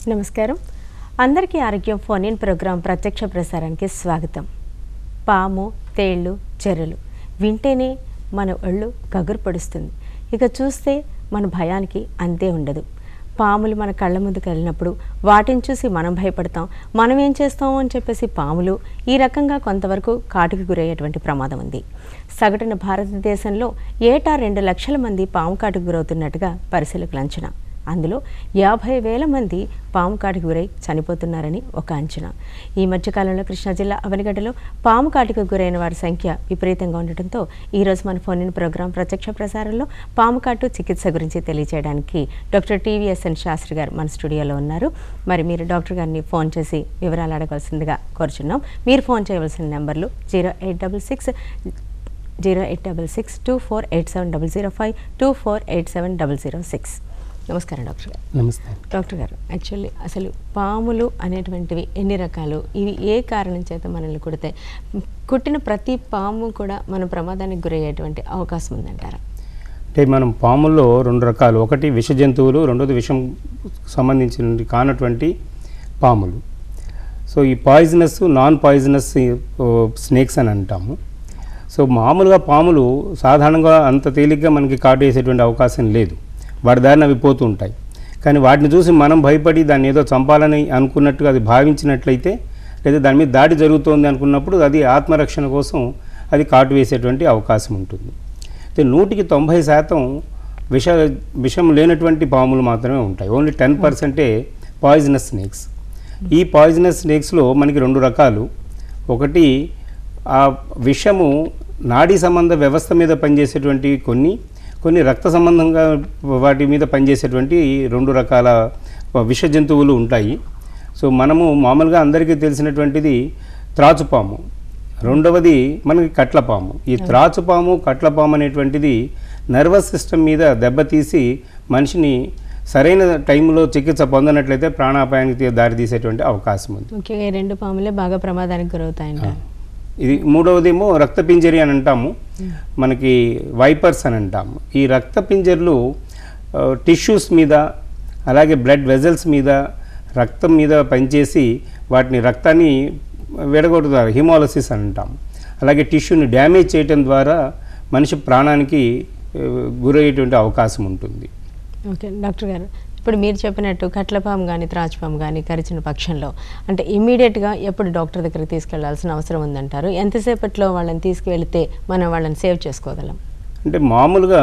నమస్కారం అందరికీ ఆరోగ్యం ఫోన్ ఇన్ ప్రోగ్రాం ప్రత్యక్ష ప్రసారానికి స్వాగతం పాము తేళ్ళు చెర్రలు వింటేనే మన ఒళ్ళు గగురు పడుస్తుంది ఇక చూస్తే మన భయానికి అంతే ఉండదు పాములు మన కళ్ళ ముందుకు వెళ్ళినప్పుడు వాటిని చూసి మనం భయపడతాం మనం ఏం చేస్తాము అని చెప్పేసి పాములు ఈ రకంగా కొంతవరకు కాటుకు గురయ్యేటువంటి ప్రమాదం ఉంది సగటున భారతదేశంలో ఏటా రెండు లక్షల మంది పాము కాటుకు గురవుతున్నట్టుగా పరిశీలకుల అంచనా అందులో యాభై వేల మంది పాము కాటికి గురై చనిపోతున్నారని ఒక అంచనా ఈ మధ్యకాలంలో కృష్ణా జిల్లా అవనిగడ్డలో పాము కాటికి గురైన వారి సంఖ్య విపరీతంగా ఉండటంతో ఈరోజు మన ఫోన్ ఇన్ ప్రోగ్రాం ప్రత్యక్ష ప్రసారంలో పాము కాటు చికిత్స గురించి తెలియజేయడానికి డాక్టర్ టీవీఎస్ఎన్ శాస్త్రి గారు మన స్టూడియోలో ఉన్నారు మరి మీరు డాక్టర్ గారిని ఫోన్ చేసి వివరాలు అడగవలసిందిగా కోరుచున్నాం మీరు ఫోన్ చేయవలసిన నెంబర్లు zero eight double six zero eight double six two four eight seven double zero five two four eight seven double zero six నమస్కారం డాక్టర్ గారు నమస్తే డాక్టర్ గారు యాక్చువల్లీ అసలు పాములు అనేటువంటివి ఎన్ని రకాలు ఇవి ఏ కారణం చేత మనల్ని కుడితే కుట్టిన ప్రతి పాము కూడా మన ప్రమాదానికి గురయ్యేటువంటి అవకాశం ఉందంటారా అంటే మనం పాముల్లో రెండు రకాలు ఒకటి విష జంతువులు రెండోది విషం సంబంధించిన కానటువంటి పాములు సో ఈ పాయిజనస్ నాన్ పాయిజనస్ స్నేక్స్ అని అంటాము సో మామూలుగా పాములు సాధారణంగా అంత తేలిగ్గా మనకి కాటు వేసేటువంటి అవకాశం లేదు వాటి దారిన అవి పోతూ ఉంటాయి కానీ వాటిని చూసి మనం భయపడి దాన్ని ఏదో చంపాలని అనుకున్నట్టుగా అది భావించినట్లయితే లేదా దాని మీద దాడి జరుగుతోంది అనుకున్నప్పుడు అది ఆత్మరక్షణ కోసం అది కాటు వేసేటువంటి అవకాశం ఉంటుంది అయితే నూటికి తొంభై శాతం విష విషం లేనటువంటి పాములు మాత్రమే ఉంటాయి ఓన్లీ టెన్ పర్సెంటే పాయిజనస్ స్నేక్స్ ఈ పాయిజనస్ స్నేక్స్లో మనకి రెండు రకాలు ఒకటి ఆ విషము నాడీ సంబంధ వ్యవస్థ మీద పనిచేసేటువంటి కొన్ని కొన్ని రక్త సంబంధంగా వాటి మీద పనిచేసేటువంటి రెండు రకాల విష జంతువులు ఉంటాయి సో మనము మామూలుగా అందరికీ తెలిసినటువంటిది త్రాచుపాము రెండవది మనకి కట్లపాము ఈ త్రాచుపాము కట్లపాము అనేటువంటిది నర్వస్ సిస్టమ్ మీద దెబ్బతీసి మనిషిని సరైన టైంలో చికిత్స పొందనట్లయితే ప్రాణాపాయానికి దారితీసేటువంటి అవకాశం ఉంది ముఖ్యంగా ఈ రెండు పాములే బాగా ప్రమాదానికి గురవుతాయంటారు ఇది మూడవదేమో రక్తపింజరి అని అంటాము మనకి వైపర్స్ అని అంటాము ఈ రక్తపింజర్లు టిష్యూస్ మీద అలాగే బ్లడ్ వెజల్స్ మీద రక్తం మీద పనిచేసి వాటిని రక్తాన్ని విడగొడతారు హిమాలసిస్ అని అంటాము అలాగే టిష్యూని డ్యామేజ్ చేయటం ద్వారా మనిషి ప్రాణానికి ఆ, గురయ్యేటువంటి అవకాశం ఉంటుంది ఓకే డాక్టర్ గారు ఇప్పుడు మీరు చెప్పినట్టు కట్లపాము కానీ త్రాచుపాము కానీ కరిచిన పక్షంలో అంటే ఇమీడియట్గా ఎప్పుడు డాక్టర్ దగ్గరికి తీసుకెళ్లాల్సిన అవసరం ఉందంటారు ఎంతసేపట్లో వాళ్ళని తీసుకువెళితే మనం వాళ్ళని సేవ్ చేసుకోగలం అంటే మామూలుగా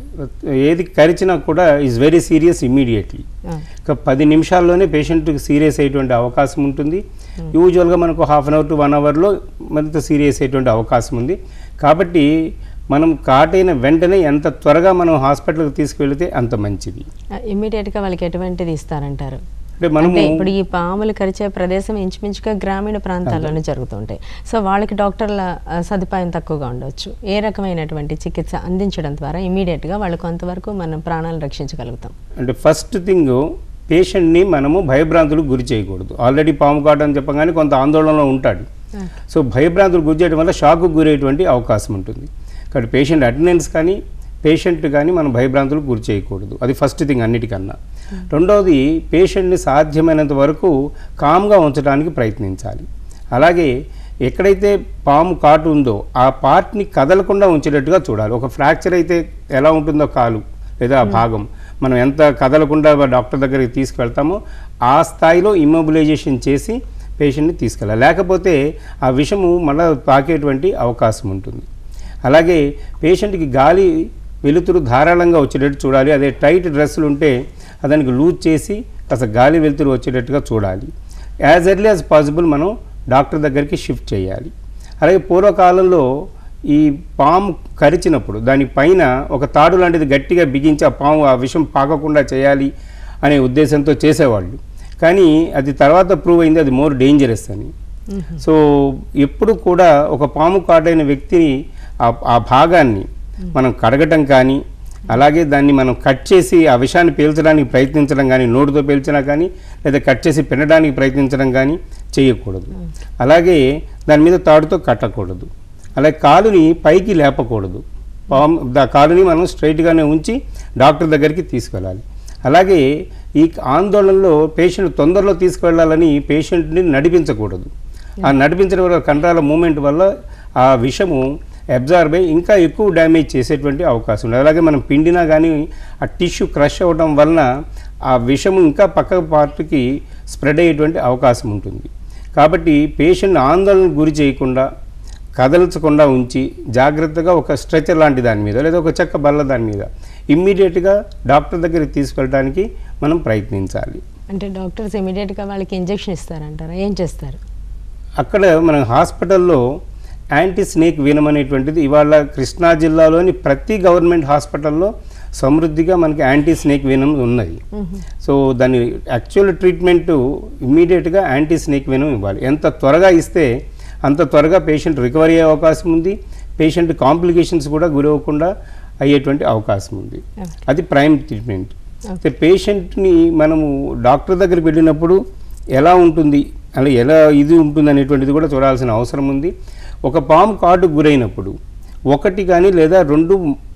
ఏది కరిచినా కూడా ఈజ్ వెరీ సీరియస్ ఇమీడియట్లీ ఆ, ఒక పది నిమిషాల్లోనే పేషెంట్కి సీరియస్ అయ్యేటువంటి అవకాశం ఉంటుంది యూజువల్గా మనకు half an hour to one అవర్లో మరింత సీరియస్ అయ్యేటువంటి అవకాశం ఉంది కాబట్టి మనం కాటైన వెంటనే ఎంత త్వరగా మనం హాస్పిటల్కి తీసుకువెళితే అంత మంచిది ఆ, ఇమ్మీడియట్గా వాళ్ళకి ఎటువంటిది ఇస్తారంటారు అంటే మనము అంటే ఇప్పుడు ఈ పాములు కరిచే ప్రదేశం ఇంచుమించుగా గ్రామీణ ప్రాంతాల్లోనే జరుగుతుంటాయి సో వాళ్ళకి డాక్టర్ల ఆ, సదుపాయం తక్కువగా ఉండొచ్చు ఏ రకమైనటువంటి చికిత్స అందించడం ద్వారా ఇమీడియట్గా వాళ్ళు కొంతవరకు మనం ప్రాణాలు రక్షించగలుగుతాం అంటే ఫస్ట్ థింగ్ పేషెంట్ని మనము భయభ్రాంతులకు గురి చేయకూడదు ఆల్రెడీ పాము కాటు అని చెప్పగానే కొంత ఆందోళనలో ఉంటాడు సో భయభ్రాంతులకు గురి చేయడం వల్ల షాక్కు గురయ్యేటువంటి అవకాశం ఉంటుంది కాబట్టి పేషెంట్ అటెండెన్స్ కానీ పేషెంట్ కానీ మనం భయభ్రాంతులకు గురి చేయకూడదు అది ఫస్ట్ థింగ్ అన్నిటికన్నా రెండవది పేషెంట్ని సాధ్యమైనంత వరకు కామ్గా ఉంచడానికి ప్రయత్నించాలి అలాగే ఎక్కడైతే పాము కాటు ఉందో ఆ పార్ట్ని కదలకుండా ఉంచేటట్టుగా చూడాలి ఒక ఫ్రాక్చర్ అయితే ఎలా ఉంటుందో కాలు లేదా ఆ భాగం మనం ఎంత కదలకుండా డాక్టర్ దగ్గరికి తీసుకువెళ్తామో ఆ స్థాయిలో ఇమ్మొబిలైజేషన్ చేసి పేషెంట్ని తీసుకెళ్ళాలి లేకపోతే ఆ విషము మళ్ళీ తాకేటువంటి అవకాశం ఉంటుంది అలాగే పేషెంట్కి గాలి వెలుతురు ధారాళంగా వచ్చేటట్టు చూడాలి అదే టైట్ డ్రెస్సులు ఉంటే దానికి లూజ్ చేసి కాస్త గాలి వెలుతురు వచ్చేటట్టుగా చూడాలి యాజ్ ఎర్లీ యాజ్ పాసిబుల్ మనం డాక్టర్ దగ్గరికి షిఫ్ట్ చేయాలి అలాగే పూర్వకాలంలో ఈ పాము కరిచినప్పుడు దాని పైన ఒక తాడు లాంటిది గట్టిగా బిగించి ఆ పాము ఆ విషం పాకకుండా చేయాలి అనే ఉద్దేశంతో చేసేవాళ్ళు కానీ అది తర్వాత ప్రూవ్ అయింది అది మోర్ డేంజరస్ అని సో ఎప్పుడు కూడా ఒక పాము కాటైన వ్యక్తిని ఆ- ఆ భాగాన్ని మనం కడగటం కానీ అలాగే దాన్ని మనం కట్ చేసి ఆ విషాన్ని పీల్చడానికి ప్రయత్నించడం కానీ నోటితో పీల్చినా కానీ లేదా కట్ చేసి పెనడానికి ప్రయత్నించడం కానీ చేయకూడదు అలాగే దాని మీద తాడుతో కట్టకూడదు అలాగే కాలుని పైకి లేపకూడదు పాము దా కాలుని మనం స్ట్రైట్గానే ఉంచి డాక్టర్ దగ్గరికి తీసుకెళ్ళాలి అలాగే ఈ ఆందోళనలో పేషెంట్ తొందరలో తీసుకువెళ్ళాలని పేషెంట్ని నడిపించకూడదు ఆ నడిపించడం వల్ల కండరాల మూమెంట్ వల్ల ఆ విషము అబ్జార్బ్ అయ్యి ఇంకా ఎక్కువ డ్యామేజ్ చేసేటువంటి అవకాశం ఉంది అలాగే మనం పిండినా కానీ ఆ టిష్యూ క్రష్ అవ్వడం వలన ఆ విషము ఇంకా పక్క పార్ట్కి స్ప్రెడ్ అయ్యేటువంటి అవకాశం ఉంటుంది కాబట్టి పేషెంట్ ఆందోళనకు గురి చేయకుండా కదల్చకుండా ఉంచి జాగ్రత్తగా ఒక స్ట్రెచర్ లాంటి దాని మీద లేదా ఒక చెక్క బల్ల దాని మీద ఇమ్మీడియట్గా డాక్టర్ దగ్గరికి తీసుకెళ్ళడానికి మనం ప్రయత్నించాలి అంటే డాక్టర్స్ ఇమీడియట్గా వాళ్ళకి ఇంజెక్షన్ ఇస్తారంటారా ఏం చేస్తారు అక్కడ మన హాస్పిటల్లో యాంటీ స్నేక్ వీనం అనేటువంటిది ఇవాళ కృష్ణా జిల్లాలోని ప్రతి గవర్నమెంట్ హాస్పిటల్లో సమృద్ధిగా మనకి యాంటీ స్నేక్ వీనం ఉన్నది సో దాని యాక్చువల్ ట్రీట్మెంట్ ఇమ్మీడియట్గా యాంటీ స్నేక్ వీనం ఇవ్వాలి ఎంత త్వరగా ఇస్తే అంత త్వరగా పేషెంట్ రికవరీ అయ్యే అవకాశం ఉంది పేషెంట్ కాంప్లికేషన్స్ కూడా గురవ్వకుండా అయ్యేటువంటి అవకాశం ఉంది అది ప్రైమ్ ట్రీట్మెంట్ అయితే పేషెంట్ని మనము డాక్టర్ దగ్గరికి వెళ్ళినప్పుడు ఎలా ఉంటుంది అలా ఎలా ఇది ఉంటుంది అనేటువంటిది కూడా చూడాల్సిన అవసరం ఉంది ఒక పాము కాటుకు గురైనప్పుడు ఒకటి కానీ లేదా రెండు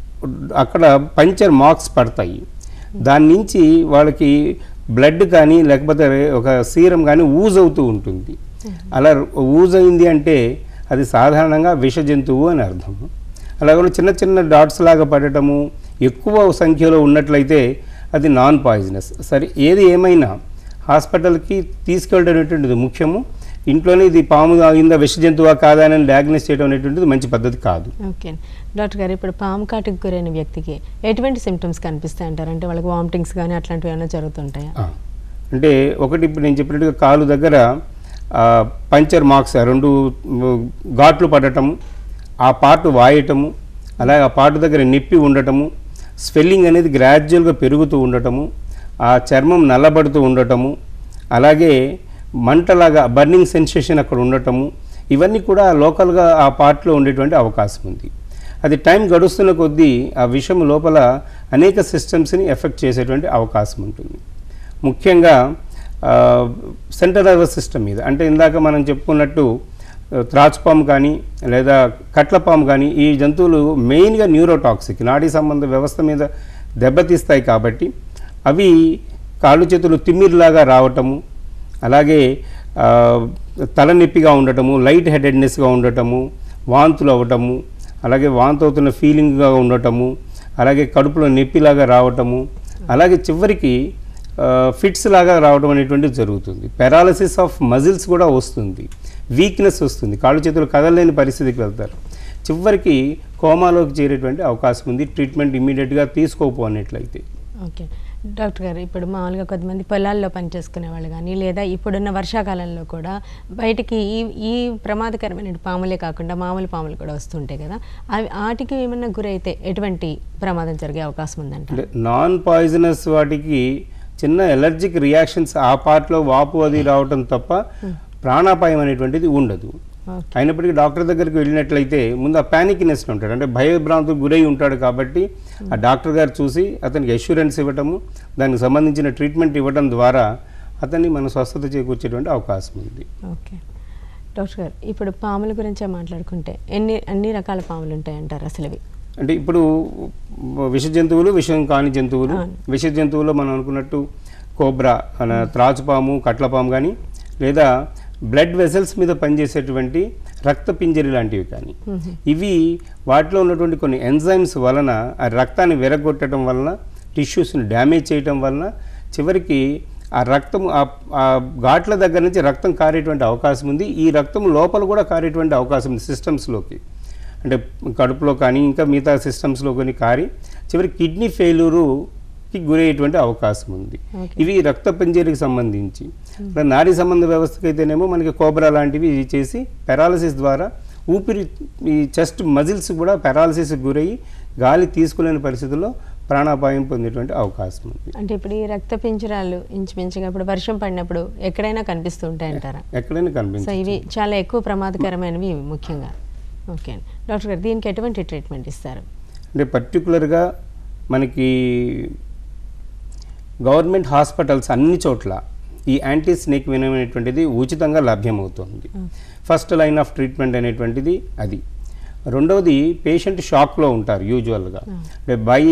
అక్కడ పంచర్ మార్క్స్ పడతాయి దాని నుంచి వాళ్ళకి బ్లడ్ కానీ లేకపోతే ఒక సీరం కానీ ఊజ్ అవుతూ ఉంటుంది అలా ఊజ్ అయింది అంటే అది సాధారణంగా విష జంతువు అని అర్థం అలాగే చిన్న చిన్న డాట్స్ లాగా పడటము ఎక్కువ సంఖ్యలో ఉన్నట్లయితే అది నాన్ పాయిజనస్ సరే ఏది ఏమైనా హాస్పిటల్కి తీసుకెళ్ళడం అనేటువంటిది ముఖ్యము ఇంట్లోనే ఇది పాము తాగిందా విష జంతువా కాదా అని డయాగ్నోస్ చేయడం అనేటువంటిది మంచి పద్ధతి కాదు ఓకే డాక్టర్ గారు ఇప్పుడు పాము కాటుకు గురైన వ్యక్తికి ఎటువంటి సిమ్టమ్స్ కనిపిస్తాయి అంటారు అంటే వాళ్ళకి వామిటింగ్స్ కానీ అట్లాంటివి ఏమైనా జరుగుతుంటాయా ఆ, అంటే ఒకటి ఇప్పుడు నేను చెప్పినట్టుగా కాలు దగ్గర ఆ, పంచర్ మార్క్స్ ఆ రెండు మ్, ఘాట్లు పడటము ఆ పార్ట్ వాయటము అలాగే ఆ పార్ట్ దగ్గర నొప్పి ఉండటము స్వెల్లింగ్ అనేది గ్రాడ్యువల్గా పెరుగుతూ ఉండటము ఆ చర్మం నల్లబడుతూ ఉండటము అలాగే మంటలాగా బర్నింగ్ సెన్సేషన్ అక్కడ ఉండటము ఇవన్నీ కూడా లోకల్గా ఆ పార్ట్లో ఉండేటువంటి అవకాశం ఉంది అది టైం గడుస్తున్న కొద్దీ ఆ విషం లోపల అనేక సిస్టమ్స్ని ఎఫెక్ట్ చేసేటువంటి అవకాశం ఉంటుంది ముఖ్యంగా సెంటర్ నర్వస్ సిస్టమ్ మీద అంటే ఇందాక మనం చెప్పుకున్నట్టు ఆ, త్రాచుపాము కానీ లేదా కట్లపాము కానీ ఈ జంతువులు మెయిన్గా న్యూరోటాక్సిక్ నాడీ సంబంధ వ్యవస్థ మీద దెబ్బతీస్తాయి కాబట్టి అవి కాళ్ళు చేతులు తిమ్మిరిలాగా రావటము అలాగే ఆ, తలనొప్పిగా ఉండటము లైట్ హెడెడ్నెస్గా ఉండటము వాంతులు అవ్వటము అలాగే వాంతి అవుతున్న ఫీలింగ్గా ఉండటము అలాగే కడుపులో నొప్పిలాగా రావటము అలాగే చివరికి ఫిట్స్ లాగా రావడం అనేటువంటిది జరుగుతుంది పెరాలసిస్ ఆఫ్ మజిల్స్ కూడా వస్తుంది వీక్నెస్ వస్తుంది కాళ్ళు చేతులు కదలలేని పరిస్థితికి వెళ్తారు చివరికి కోమాలోకి చేరేటువంటి అవకాశం ఉంది ట్రీట్మెంట్ ఇమ్మీడియట్గా తీసుకోకపోనట్లయితే ఓకే డాక్టర్ గారు ఇప్పుడు మామూలుగా కొంతమంది పొలాల్లో పనిచేసుకునే వాళ్ళు కానీ లేదా ఇప్పుడున్న వర్షాకాలంలో కూడా బయటికి ఈ ఈ ప్రమాదకరమైన పాములే కాకుండా మామూలు పాములు కూడా వస్తుంటాయి కదా అవి వాటికి ఏమన్నా గురైతే ఎటువంటి ప్రమాదం జరిగే అవకాశం ఉందంట అంటే నాన్ పాయిజనస్ వాటికి చిన్న ఎలర్జిక్ రియాక్షన్స్ ఆ పార్ట్లో వాపు అది రావటం తప్ప ప్రాణాపాయం అనేటువంటిది ఉండదు ఓకే అయినప్పటికీ డాక్టర్ దగ్గరికి వెళ్ళినట్లయితే ముందు ఆ ప్యానిక్నెస్ ఉంటాడు అంటే భయభ్రాంతికి గురై ఉంటాడు కాబట్టి ఆ డాక్టర్ గారు చూసి అతనికి అష్యూరెన్స్ ఇవ్వటము దానికి సంబంధించిన ట్రీట్మెంట్ ఇవ్వడం ద్వారా అతన్ని మన స్వస్థత చేకూర్చేటువంటి అవకాశం ఉంది ఓకే డాక్టర్ గారు ఇప్పుడు పాముల గురించే మాట్లాడుకుంటే ఎన్ని అన్ని రకాల పాములు ఉంటాయంటారు అసలు ఇవి అంటే ఇప్పుడు విష జంతువులు విషం కాని జంతువులు అవును. విష జంతువుల్లో మనం అనుకున్నట్టు కోబ్రా మన త్రాచుపాము కట్లపాము కానీ లేదా బ్లడ్ వెసల్స్ మీద పనిచేసేటువంటి రక్త పింజరి లాంటివి కానీ ఇవి వాటిలో ఉన్నటువంటి కొన్ని ఎంజైమ్స్ వలన ఆ రక్తాన్ని విరగొట్టడం వలన టిష్యూస్ని డ్యామేజ్ చేయటం వలన చివరికి ఆ రక్తం ఆ- ఆ ఘాట్ల దగ్గర నుంచి రక్తం కారేటువంటి అవకాశం ఉంది ఈ రక్తం లోపల కూడా కారేటువంటి అవకాశం ఉంది సిస్టమ్స్లోకి అంటే కడుపులో కానీ ఇంకా మిగతా సిస్టమ్స్లో కొన్ని కారి చివరి కిడ్నీ ఫెయిల్యూరుకి గురయ్యేటువంటి అవకాశం ఉంది Okay. ఇవి రక్త పంజరికి సంబంధించి మరి నాడీ సంబంధ వ్యవస్థకి అయితేనేమో మనకి కోబ్రా లాంటివి చేసి పెరాలసిస్ ద్వారా ఊపిరి ఈ చెస్ట్ మజిల్స్ కూడా పెరాలసిస్ గురయ్యి గాలి తీసుకోలేని పరిస్థితుల్లో ప్రాణాపాయం పొందేటువంటి అవకాశం ఉంది అంటే ఇప్పుడు ఈ రక్త పింజరాలు ఇంచుమించుగా ఇప్పుడు వర్షం పడినప్పుడు ఎక్కడైనా కనిపిస్తూ ఉంటాయంటారా ఎక్కడైనా సో కనిపించదు ఇవి చాలా ఎక్కువ ప్రమాదకరమైనవి ఇవి ముఖ్యంగా ఓకే అండి డాక్టర్ గారు దీనికి ఎటువంటి ట్రీట్మెంట్ ఇస్తారు అంటే పర్టికులర్గా మనకి గవర్నమెంట్ హాస్పిటల్స్ అన్ని చోట్ల ఈ యాంటీ స్నేక్ వెనం అనేటువంటిది ఉచితంగా లభ్యమవుతుంది ఫస్ట్ లైన్ ఆఫ్ ట్రీట్మెంట్ అనేటువంటిది అది రెండవది పేషెంట్ షాక్లో ఉంటారు యూజువల్గా అంటే బై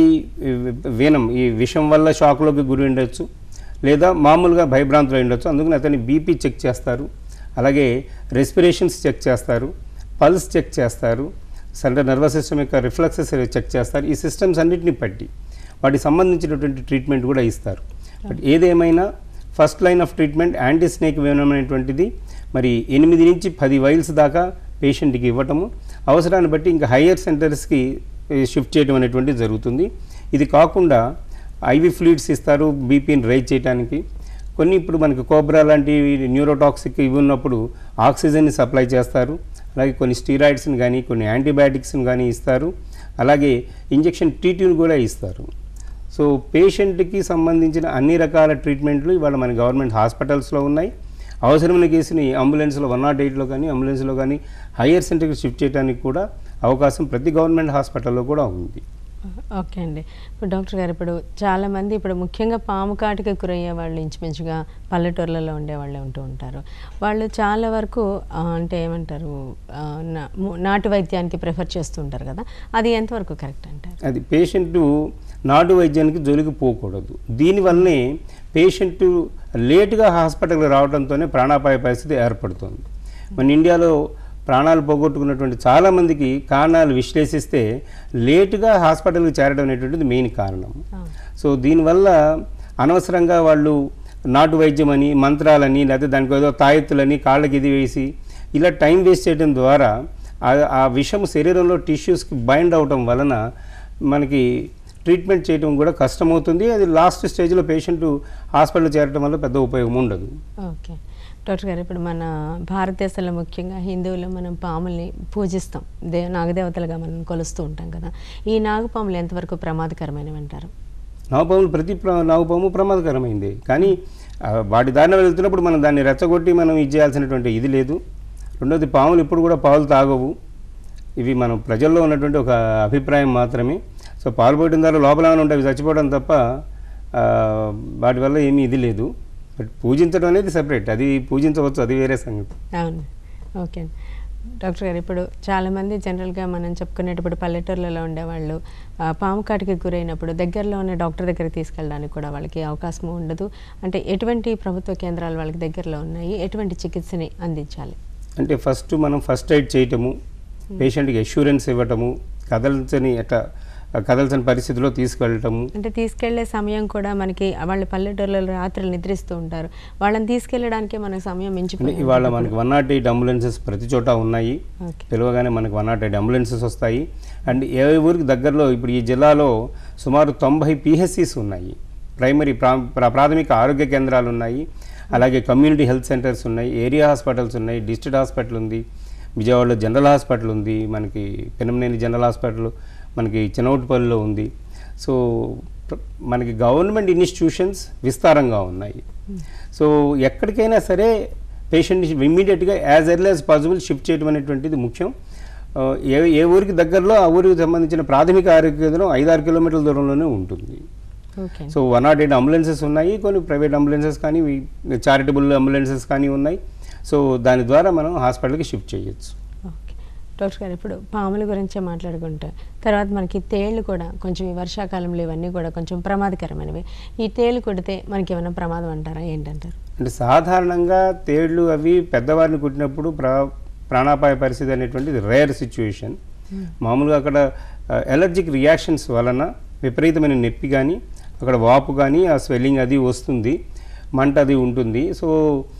వీనం ఈ విషం వల్ల షాక్లోకి గురి ఉండొచ్చు లేదా మామూలుగా భయభ్రాంతులు ఉండొచ్చు అందుకని అతని బీపీ చెక్ చేస్తారు అలాగే రెస్పిరేషన్స్ చెక్ చేస్తారు పల్స్ చెక్ చేస్తారు సెంట్రల్ నర్వస్ సిస్టమ్ యొక్క రిఫ్లెక్సెస్ చెక్ చేస్తారు ఈ సిస్టమ్స్ అన్నిటిని పట్టి వాటికి సంబంధించినటువంటి ట్రీట్మెంట్ కూడా ఇస్తారు బట్ ఏదేమైనా first line of treatment anti snake venom అనేటువంటిది మరి ఎనిమిది నుంచి పది వైల్స్ దాకా పేషెంట్కి ఇవ్వటము అవసరాన్ని బట్టి ఇంకా హయ్యర్ సెంటర్స్కి షిఫ్ట్ చేయడం అనేటువంటిది జరుగుతుంది ఇది కాకుండా ఐవి ఫ్లూయిడ్స్ ఇస్తారు బీపీని రైజ్ చేయడానికి కొన్ని ఇప్పుడు మనకి కోబ్రా లాంటి న్యూరోటాక్సిక్ ఇవి ఉన్నప్పుడు ఆక్సిజన్ని సప్లై చేస్తారు అలాగే కొన్ని స్టీరాయిడ్స్ని కానీ కొన్ని యాంటీబయాటిక్స్ని కానీ ఇస్తారు అలాగే ఇంజెక్షన్ టీటీని కూడా ఇస్తారు సో పేషెంట్కి సంబంధించిన అన్ని రకాల ట్రీట్మెంట్లు ఇవాళ మన గవర్నమెంట్ హాస్పిటల్స్లో ఉన్నాయి అవసరమైన కేసుని అంబులెన్స్లో వన్ నాట్ ఎయిట్లో కానీ అంబులెన్స్లో కానీ హయ్యర్ సెంటర్కి షిఫ్ట్ చేయడానికి కూడా అవకాశం ప్రతి గవర్నమెంట్ హాస్పిటల్లో కూడా ఉంది ఓకే అండి ఇప్పుడు డాక్టర్ గారు ఇప్పుడు చాలామంది ఇప్పుడు ముఖ్యంగా పాము కాటికి గురయ్యే వాళ్ళు ఇంచుమించుగా పల్లెటూర్లలో ఉండేవాళ్ళు ఉంటూ ఉంటారు వాళ్ళు చాలా వరకు ఆ, అంటే ఏమంటారు ఆ, నా- ము- నాటు వైద్యానికి ప్రిఫర్ చేస్తూ ఉంటారు కదా అది ఎంతవరకు కరెక్ట్ అంటారు అది పేషెంట్ నాటు వైద్యానికి జోలికి పోకూడదు దీనివల్లనే పేషెంట్ లేటుగా హాస్పిటల్కి రావడంతోనే ప్రాణాపాయ పరిస్థితి ఏర్పడుతుంది మన ఇండియాలో ప్రాణాలు పోగొట్టుకున్నటువంటి చాలామందికి కారణాలు విశ్లేషిస్తే లేటుగా హాస్పిటల్కి చేరడం అనేటువంటిది మెయిన్ కారణం ఆ, సో దీనివల్ల అనవసరంగా వాళ్ళు నాటు వైద్యం అని మంత్రాలని లేకపోతే దానికి ఏదో తాయెత్తులని కాళ్ళకి ఇది వేసి ఇలా టైం వేస్ట్ చేయడం ద్వారా ఆ- ఆ విషం శరీరంలో టిష్యూస్కి బైండ్ అవటం వలన మనకి ట్రీట్మెంట్ చేయడం కూడా కష్టమవుతుంది అది లాస్ట్ స్టేజ్లో పేషెంట్ హాస్పిటల్ చేరడం వల్ల పెద్ద ఉపయోగం ఉండదు ఓకే డాక్టర్ గారు ఇప్పుడు మన భారతదేశంలో ముఖ్యంగా హిందువులు మనం పాముల్ని పూజిస్తాం దే నాగదేవతలుగా మనం కొలుస్తూ ఉంటాం కదా ఈ నాగపాములు ఎంతవరకు ప్రమాదకరమైనవి అంటారు నాగుపాములు ప్రతి ప్ర- నాగుపాము ప్రమాదకరమైంది కానీ ఆ, వాటి దారిన వెళ్తున్నప్పుడు మనం దాన్ని రెచ్చగొట్టి మనం ఇది చేయాల్సినటువంటి ఇది లేదు రెండోది పాములు ఇప్పుడు కూడా పాలు తాగవు ఇవి మనం ప్రజల్లో ఉన్నటువంటి ఒక అభిప్రాయం మాత్రమే సో పాలు పోయడం ద్వారా లోపల ఏమైనా ఉంటాయి అవి చచ్చిపోవడం తప్ప ఆ, వాటి వల్ల ఏమీ ఇది లేదు బట్ పూజించడం అనేది సెపరేట్ అది పూజించవచ్చు అది వేరే సంగతి అవును ఓకే అండి డాక్టర్ గారు ఇప్పుడు చాలామంది జనరల్గా మనం చెప్పుకునేటప్పుడు పల్లెటూర్లలో ఉండేవాళ్ళు ఆ, పాము కాటికి గురైనప్పుడు దగ్గరలో ఉన్న డాక్టర్ దగ్గరికి తీసుకెళ్ళడానికి కూడా వాళ్ళకి అవకాశం ఉండదు అంటే ఎటువంటి ప్రభుత్వ కేంద్రాలు వాళ్ళకి దగ్గరలో ఉన్నాయి ఎటువంటి చికిత్సని అందించాలి అంటే ఫస్ట్ మనం ఫస్ట్ ఎయిడ్ చేయటము పేషెంట్కి అష్యూరెన్స్ ఇవ్వటము కదల్చని ఎట్లా కదల్చని పరిస్థితిలో తీసుకెళ్ళటము అంటే తీసుకెళ్లే సమయం కూడా మనకి వాళ్ళ పల్లెటూర్లలో రాత్రులు నిద్రిస్తూ ఉంటారు వాళ్ళని తీసుకెళ్ళడానికి మనకు సమయం అంటే మించిపోయింది ఇవాళ మనకి వన్ నాట్ ఎయిట్ అంబులెన్సెస్ ప్రతి చోట ఉన్నాయి ఓకే పిలవగానే మనకి వన్ నాట్ ఎయిట్ అంబులెన్సెస్ వస్తాయి అండ్ ఏ ఊరికి దగ్గరలో ఇప్పుడు ఈ జిల్లాలో సుమారు తొంభై పిహెచ్సిస్ ఉన్నాయి ప్రైమరీ ప్రా ప్రా- ప్రాథమిక ఆరోగ్య కేంద్రాలు ఉన్నాయి అలాగే కమ్యూనిటీ హెల్త్ సెంటర్స్ ఉన్నాయి ఏరియా హాస్పిటల్స్ ఉన్నాయి డిస్ట్రిక్ట్ హాస్పిటల్ ఉంది విజయవాడలో జనరల్ హాస్పిటల్ ఉంది మనకి పెనమనేని జనరల్ హాస్పిటల్ మనకి చిన్నవుటిపల్లిలో ఉంది సో ప్ర- మనకి గవర్నమెంట్ ఇన్స్టిట్యూషన్స్ విస్తారంగా ఉన్నాయి సో ఎక్కడికైనా సరే పేషెంట్ని ఇమ్మీడియట్గా as early as possible shift చేయడం అనేటువంటిది ముఖ్యం ఆ, ఏ ఏ ఊరికి దగ్గరలో ఆ ఊరికి సంబంధించిన ప్రాథమిక ఆరోగ్య కేంద్రం ఐదారు కిలోమీటర్ల దూరంలోనే ఉంటుంది okay so one not eight ambulances ఉన్నాయి కొన్ని ప్రైవేట్ అంబులెన్సెస్ కానీ చారిటబుల్ అంబులెన్సెస్ కానీ ఉన్నాయి సో దాని ద్వారా మనం హాస్పిటల్కి షిఫ్ట్ చేయొచ్చు ఓకే డాక్టర్ గారు ఇప్పుడు పాముల గురించే మాట్లాడుకుంటాం తర్వాత మనకి తేళ్ళు కూడా కొంచెం ఈ వర్షాకాలంలో ఇవన్నీ కూడా కొంచెం ప్రమాదకరమైనవి ఈ తేలు కొడితే మనకి ఏమైనా ప్రమాదం అంటారా ఏంటంటారు అంటే సాధారణంగా తేళ్లు అవి పెద్దవారిని కుట్టినప్పుడు ప్రా ప్రాణాపాయ పరిస్థితి అనేటువంటిది రేర్ సిచ్యువేషన్ మామూలుగా అక్కడ ఎలర్జిక్ రియాక్షన్స్ వలన విపరీతమైన నొప్పి కానీ అక్కడ వాపు కానీ ఆ స్వెల్లింగ్ అది వస్తుంది మంట అది ఉంటుంది సో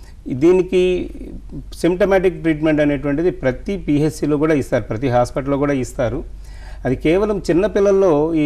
దీనికి సిమ్టమాటిక్ ట్రీట్మెంట్ అనేటువంటిది ప్రతి పిహెచ్సిలో కూడా ఇస్తారు ప్రతి హాస్పిటల్లో కూడా ఇస్తారు అది కేవలం చిన్నపిల్లల్లో ఈ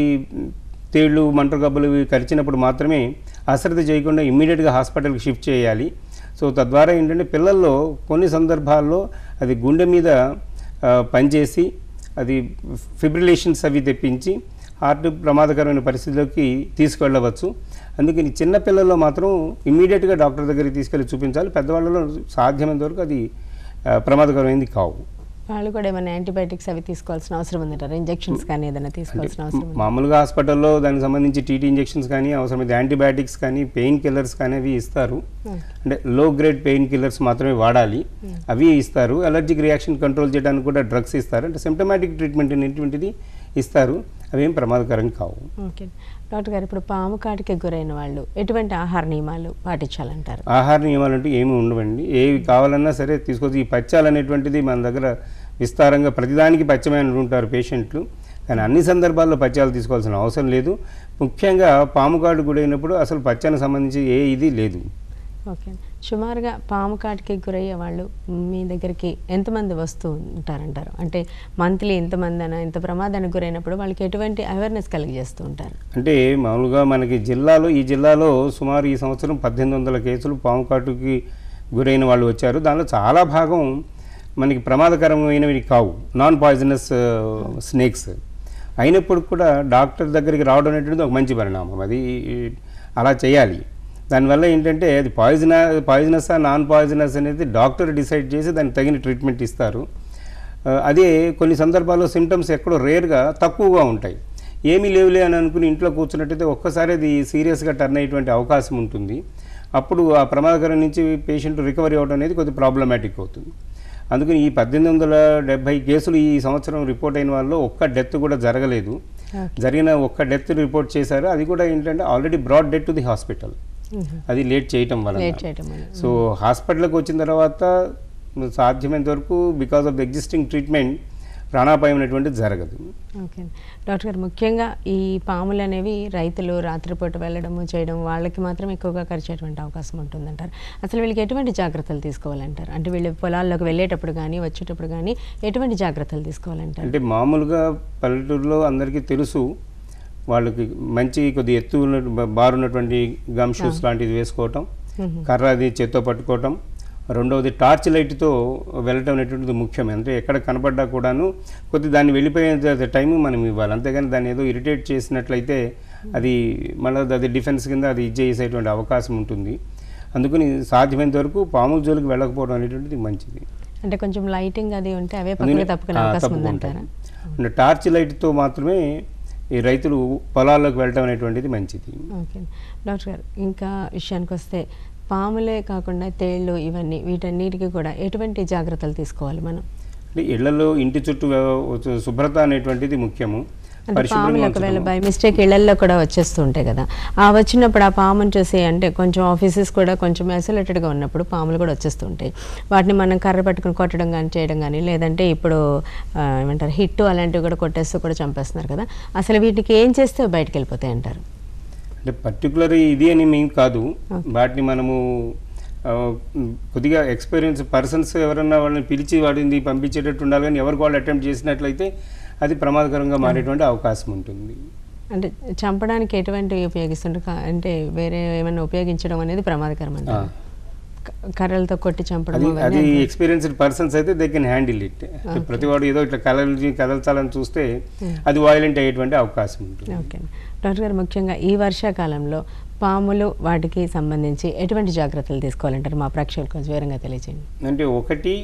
తేళ్ళు మంటగబ్బలు ఇవి కరిచినప్పుడు మాత్రమే అశ్రద్ధ చేయకుండా ఇమ్మీడియట్గా హాస్పిటల్కి షిఫ్ట్ చేయాలి సో తద్వారా ఏంటంటే పిల్లల్లో కొన్ని సందర్భాల్లో అది గుండె మీద ఆ, పనిచేసి అది ఫిబ్రిలేషన్స్ అవి తెప్పించి హార్ట్ ప్రమాదకరమైన పరిస్థితిలోకి తీసుకెళ్ళవచ్చు అందుకని చిన్న పిల్లల్లో మాత్రం ఇమ్మీడియట్గా డాక్టర్ దగ్గరికి తీసుకెళ్ళి చూపించాలి పెద్దవాళ్ళలో సాధ్యమైనంత వరకు అది ఆ, ప్రమాదకరమైనది కావు వాళ్ళు కూడా ఏమైనా యాంటీబయాటిక్స్ అవి తీసుకోవాల్సిన అవసరం ఉందంటారు ఇంజెక్షన్స్ కానీ ఏదైనా తీసుకోవాల్సిన అవసరం ఉంది మామూలుగా హాస్పిటల్లో దానికి సంబంధించి టీటీ ఇంజెక్షన్స్ కానీ అవసరమైతే యాంటీబయాటిక్స్ కానీ పెయిన్ కిల్లర్స్ కానీ అవి ఇస్తారు అంటే లో గ్రేడ్ పెయిన్ కిల్లర్స్ మాత్రమే వాడాలి అవి ఇస్తారు అలర్జిక్ రియాక్షన్ కంట్రోల్ చేయడానికి కూడా డ్రగ్స్ ఇస్తారు అంటే సిమ్టమాటిక్ ట్రీట్మెంట్ అనేటువంటిది ఇస్తారు అవేం ప్రమాదకరం కావు ఓకే డాక్టర్ గారు ఇప్పుడు పాము కాటికి గురైన వాళ్ళు ఎటువంటి ఆహార నియమాలు పాటించాలంటారు ఆహార నియమాలు అంటూ ఏమి ఉండవండి ఏవి కావాలన్నా సరే తీసుకొచ్చి ఈ పచ్చాలు అనేటువంటిది మన దగ్గర విస్తారంగా ప్రతిదానికి పచ్చమైన ఉంటారు పేషెంట్లు కానీ అన్ని సందర్భాల్లో పచ్చాలు తీసుకోవాల్సిన అవసరం లేదు ముఖ్యంగా పాము కాటు గురైనప్పుడు అసలు పచ్చానికి సంబంధించి ఏ ఇది లేదు ఓకే సుమారుగా పాము కాటికి గురయ్యే వాళ్ళు మీ దగ్గరికి ఎంతమంది వస్తూ ఉంటారంటారు అంటే మంత్లీ ఇంతమంది అన ఇంత ప్రమాదానికి గురైనప్పుడు వాళ్ళకి ఎటువంటి అవేర్నెస్ కలిగజేస్తూ ఉంటారు అంటే మామూలుగా మనకి జిల్లాలో ఈ జిల్లాలో సుమారు ఈ సంవత్సరం పద్దెనిమిది వందల కేసులు పాము కాటుకి గురైన వాళ్ళు వచ్చారు దానిలో చాలా భాగం మనకి ప్రమాదకరమైనవి కావు నాన్ పాయిజనస్ స్నేక్స్ అయినప్పుడు కూడా డాక్టర్ దగ్గరికి రావడం అనేటువంటిది ఒక మంచి పరిణామం అది అలా చేయాలి దానివల్ల ఏంటంటే అది పాయిజన పాయిజనస్ నాన్ పాయిజనస్ అనేది డాక్టర్ డిసైడ్ చేసి దానికి తగిన ట్రీట్మెంట్ ఇస్తారు ఆ, అదే కొన్ని సందర్భాల్లో సిమ్టమ్స్ ఎక్కడో రేర్గా తక్కువగా ఉంటాయి ఏమీ లేవులే అని అనుకుని ఇంట్లో కూర్చున్నట్టయితే ఒక్కసారి అది సీరియస్గా టర్న్ అయ్యేటువంటి అవకాశం ఉంటుంది అప్పుడు ఆ ప్రమాదకరం నుంచి పేషెంట్ రికవరీ అవ్వడం అనేది కొద్దిగా ప్రాబ్లమాటిక్ అవుతుంది అందుకని ఈ పద్దెనిమిది వందల డెబ్బై కేసులు ఈ సంవత్సరం రిపోర్ట్ అయిన వాళ్ళలో ఒక్క డెత్ కూడా జరగలేదు జరిగిన ఒక్క డెత్ రిపోర్ట్ చేశారు అది కూడా ఏంటంటే already brought dead to the hospital అది లేట్ చేయటం వల్ల లేట్ చేయడం వల్ల సో హాస్పిటల్కి వచ్చిన తర్వాత సాధ్యమైనంత వరకు because of the existing treatment ప్రాణాపాయం అనేటువంటిది జరగదు ఓకే డాక్టర్ గారు ముఖ్యంగా ఈ పాములు అనేవి రైతులు రాత్రిపూట వెళ్ళడము చేయడం వాళ్ళకి మాత్రం ఎక్కువగా ఖర్చేటువంటి అవకాశం ఉంటుందంటారు అసలు వీళ్ళకి ఎటువంటి జాగ్రత్తలు తీసుకోవాలంటారు అంటే వీళ్ళు పొలాల్లోకి వెళ్ళేటప్పుడు కానీ వచ్చేటప్పుడు కానీ ఎటువంటి జాగ్రత్తలు తీసుకోవాలంటారు అంటే మామూలుగా పల్లెటూరులో అందరికీ తెలుసు వాళ్ళకి మంచి కొద్ది ఎత్తు ఉన్న బారు ఉన్నటువంటి గమ్ షూస్ లాంటిది వేసుకోవటం కర్ర అది చేత్తో పట్టుకోవటం రెండవది టార్చ్ లైట్తో వెళ్ళటం అనేటువంటిది ముఖ్యం అంటే ఎక్కడ కనపడ్డా కూడాను కొద్ది దాన్ని వెళ్ళిపోయే టైం మనం ఇవ్వాలి అంతేగాని దాన్ని ఏదో ఇరిటేట్ చేసినట్లయితే అది మళ్ళీ అది డిఫెన్స్ కింద అది ఇది చేసేటువంటి అవకాశం ఉంటుంది అందుకని సాధ్యమైనంత వరకు పాముల జోలికి వెళ్ళకపోవడం అనేటువంటిది మంచిది అంటే కొంచెం లైటింగ్ అది ఉంటే అవే పక్కన తప్పుకునే ఆ, అవకాశం తప్పుకుంటాయి. ఉందంటారా అంటే టార్చ్ లైట్తో మాత్రమే ఈ రైతులు పొలాల్లోకి వెళ్ళటం అనేటువంటిది మంచిది ఓకే డాక్టర్ గారు ఇంకా విషయానికి వస్తే పాములే కాకుండా తేళ్ళు ఇవన్నీ వీటన్నిటికీ కూడా ఎటువంటి జాగ్రత్తలు తీసుకోవాలి మనం అంటే ఇళ్లలో ఇంటి చుట్టూ వ్య- శుభ్రత అనేటువంటిది ముఖ్యము అంటే పరిశుభ్రంగా పాములు ఒకవేళ ఉంచడం. బై మిస్టేక్ ఇళ్లల్లో కూడా వచ్చేస్తూ ఉంటాయి కదా ఆ వచ్చినప్పుడు ఆ పాముని చూసి అంటే కొంచెం ఆఫీసెస్ కూడా కొంచెం ఐసోలేటెడ్గా ఉన్నప్పుడు పాములు కూడా వచ్చేస్తూ ఉంటాయి వాటిని మనం కర్ర పట్టుకుని కొట్టడం కానీ చేయడం కానీ లేదంటే ఇప్పుడు ఆ, ఏమంటారు హిట్ అలాంటివి కూడా కొట్టేస్తూ కూడా చంపేస్తున్నారు కదా అసలు వీటికి ఏం చేస్తే బయటకు వెళ్ళిపోతాయి అంటారు అంటే పర్టికులర్ ఇది అని మేము కాదు వాటిని మనము ఆ, కొద్దిగా ఎక్స్పీరియన్స్ పర్సన్స్ ఎవరన్నా వాళ్ళని పిలిచి వాటిని పంపించేటట్టు ఉండాలి కానీ ఎవరికి వాళ్ళు అటెంప్ట్ చేసినట్లయితే అది ప్రమాదకరంగా మారేటువంటి అవకాశం ఉంటుంది అంటే చంపడానికి ఎటువంటి ఉపయోగిస్తుంటారు కా- అంటే వేరే ఏమైనా ఉపయోగించడం అనేది ప్రమాదకరం అంటారు క- కర్రలతో కొట్టి చంపడం అది అవన్నీ అది అంటారు. ఎక్స్పీరియన్స్డ్ పర్సన్స్ అయితే దే కెన్ హ్యాండిల్ ఇట్ ప్రతివాడు ఏదో ఇట్లా కదల్చి కదల్చాలని చూస్తే అది వాయిలెంట్ అయ్యేటువంటి అవకాశం ఉంటుంది ఓకే డాక్టర్ గారు ముఖ్యంగా ఈ వర్షాకాలంలో పాములు వాటికి సంబంధించి ఎటువంటి జాగ్రత్తలు తీసుకోవాలంటారు మా ప్రేక్షకులకు కొంచెం వివరంగా తెలియజేయండి అంటే ఒకటి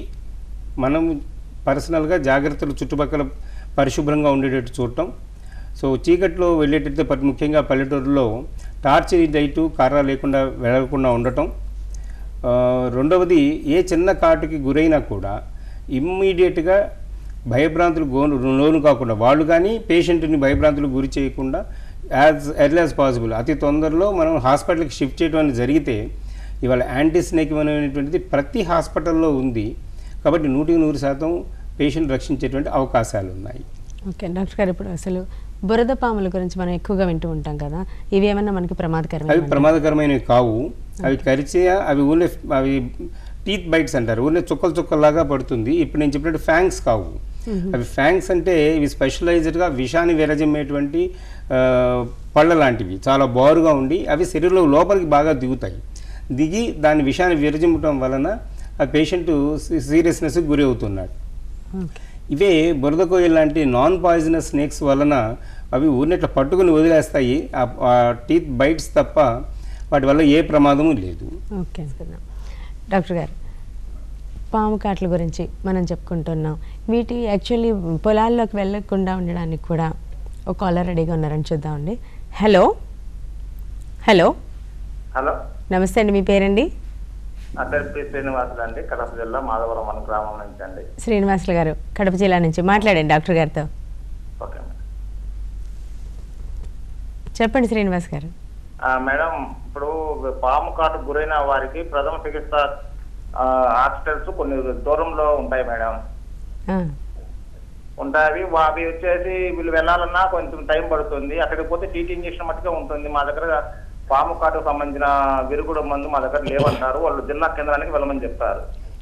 మనం పర్సనల్గా జాగ్రత్తలు చుట్టుపక్కల పరిశుభ్రంగా ఉండేటట్టు చూడటం సో చీకట్లో వెళ్ళేటట్టు ప- ముఖ్యంగా పల్లెటూరులో టార్చ్ లైటు కర్ర లేకుండా వెళ్ళకుండా ఉండటం ఆ, రెండవది ఏ చిన్న కాటుకి గురైనా కూడా ఇమ్మీడియట్గా భయభ్రాంతులు గోను లోను కాకుండా వాళ్ళు కానీ పేషెంట్ని భయభ్రాంతులకు గురి చేయకుండా యాజ్ ఎర్లీ యాజ్ పాసిబుల్ అతి తొందరలో మనం హాస్పిటల్కి షిఫ్ట్ చేయడం అనేది జరిగితే ఇవాళ యాంటీ స్నేక్ అనేటువంటిది ప్రతి హాస్పిటల్లో ఉంది కాబట్టి నూటికి నూరు శాతం పేషెంట్ రక్షించేటువంటి అవకాశాలు ఉన్నాయి ఓకే డాక్టర్ గారు ఇప్పుడు అసలు బురద పాముల గురించి మనం ఎక్కువగా వింటూ ఉంటాం కదా ఇవి ఏమన్నా మనకి అవి ప్రమాదకరమైన ప్రమాదకరమైనవి కావు అవి కరిచే అవి ఊళ్ళో అవి టీత్ బైట్స్ అంటారు ఊళ్ళో చుక్కలు చుక్కల్లాగా పడుతుంది ఇప్పుడు నేను చెప్పినట్టు ఫ్యాంక్స్ కావు అవి ఫ్యాంక్స్ అంటే ఇవి స్పెషలైజ్డ్గా విషాన్ని విరజిమ్మేటువంటి ఆ, పళ్ళ లాంటివి చాలా బారుగా ఉండి అవి శరీరంలో లోపలికి బాగా దిగుతాయి దిగి దాని విషాన్ని విరజిమ్మటం వలన ఆ పేషెంట్ సీరియస్నెస్కి గురి అవుతున్నాడు ఓకే ఇవే బురద కోయిల్ లాంటి నాన్ పాయిజనస్ స్నేక్స్ వలన అవి ఊరినట్ల పట్టుకుని వదిలేస్తాయి ఆ- ఆ టీత్ బైట్స్ తప్ప వాటి వల్ల ఏ ప్రమాదము లేదు ఓకే డాక్టర్ గారు పాము కాట్ల గురించి మనం చెప్పుకుంటున్నాం వీటి యాక్చువల్లీ పొలాల్లోకి వెళ్ళకుండా ఉండడానికి కూడా ఒక కాలర్ రెడీగా ఉన్నారని చూద్దామండి హలో హలో హలో నమస్తే అండి మీ పేరండి నా పేరు పి శ్రీనివాసులు అండి కడప జిల్లా మాధవరం అనే గ్రామం నుంచి అండి శ్రీనివాసులు గారు కడప జిల్లా నుంచి మాట్లాడండి డాక్టర్ గారితో ఓకే మేడం. చెప్పండి శ్రీనివాస్ గారు ఆ, మేడం ఇప్పుడు పాము కాటు గురైన వారికి ప్రథమ చికిత్స ఆ, హాస్పిటల్స్ కొన్ని దూరంలో ఉంటాయి మేడం ఆ, ఉంటాయి వా- అవి వచ్చేసి వీళ్ళు వెళ్ళాలన్నా కొంచెం టైం పడుతుంది అక్కడికి పోతే టీటీ ఇంజక్షన్ మట్టుగా ఉంటుంది మా దగ్గర పాము కాటుకు సంబంధించిన విరుగుడు మందు మా దగ్గర లేవంటారు వాళ్ళు జిల్లా కేంద్రానికి వెళ్ళమని చెప్తారు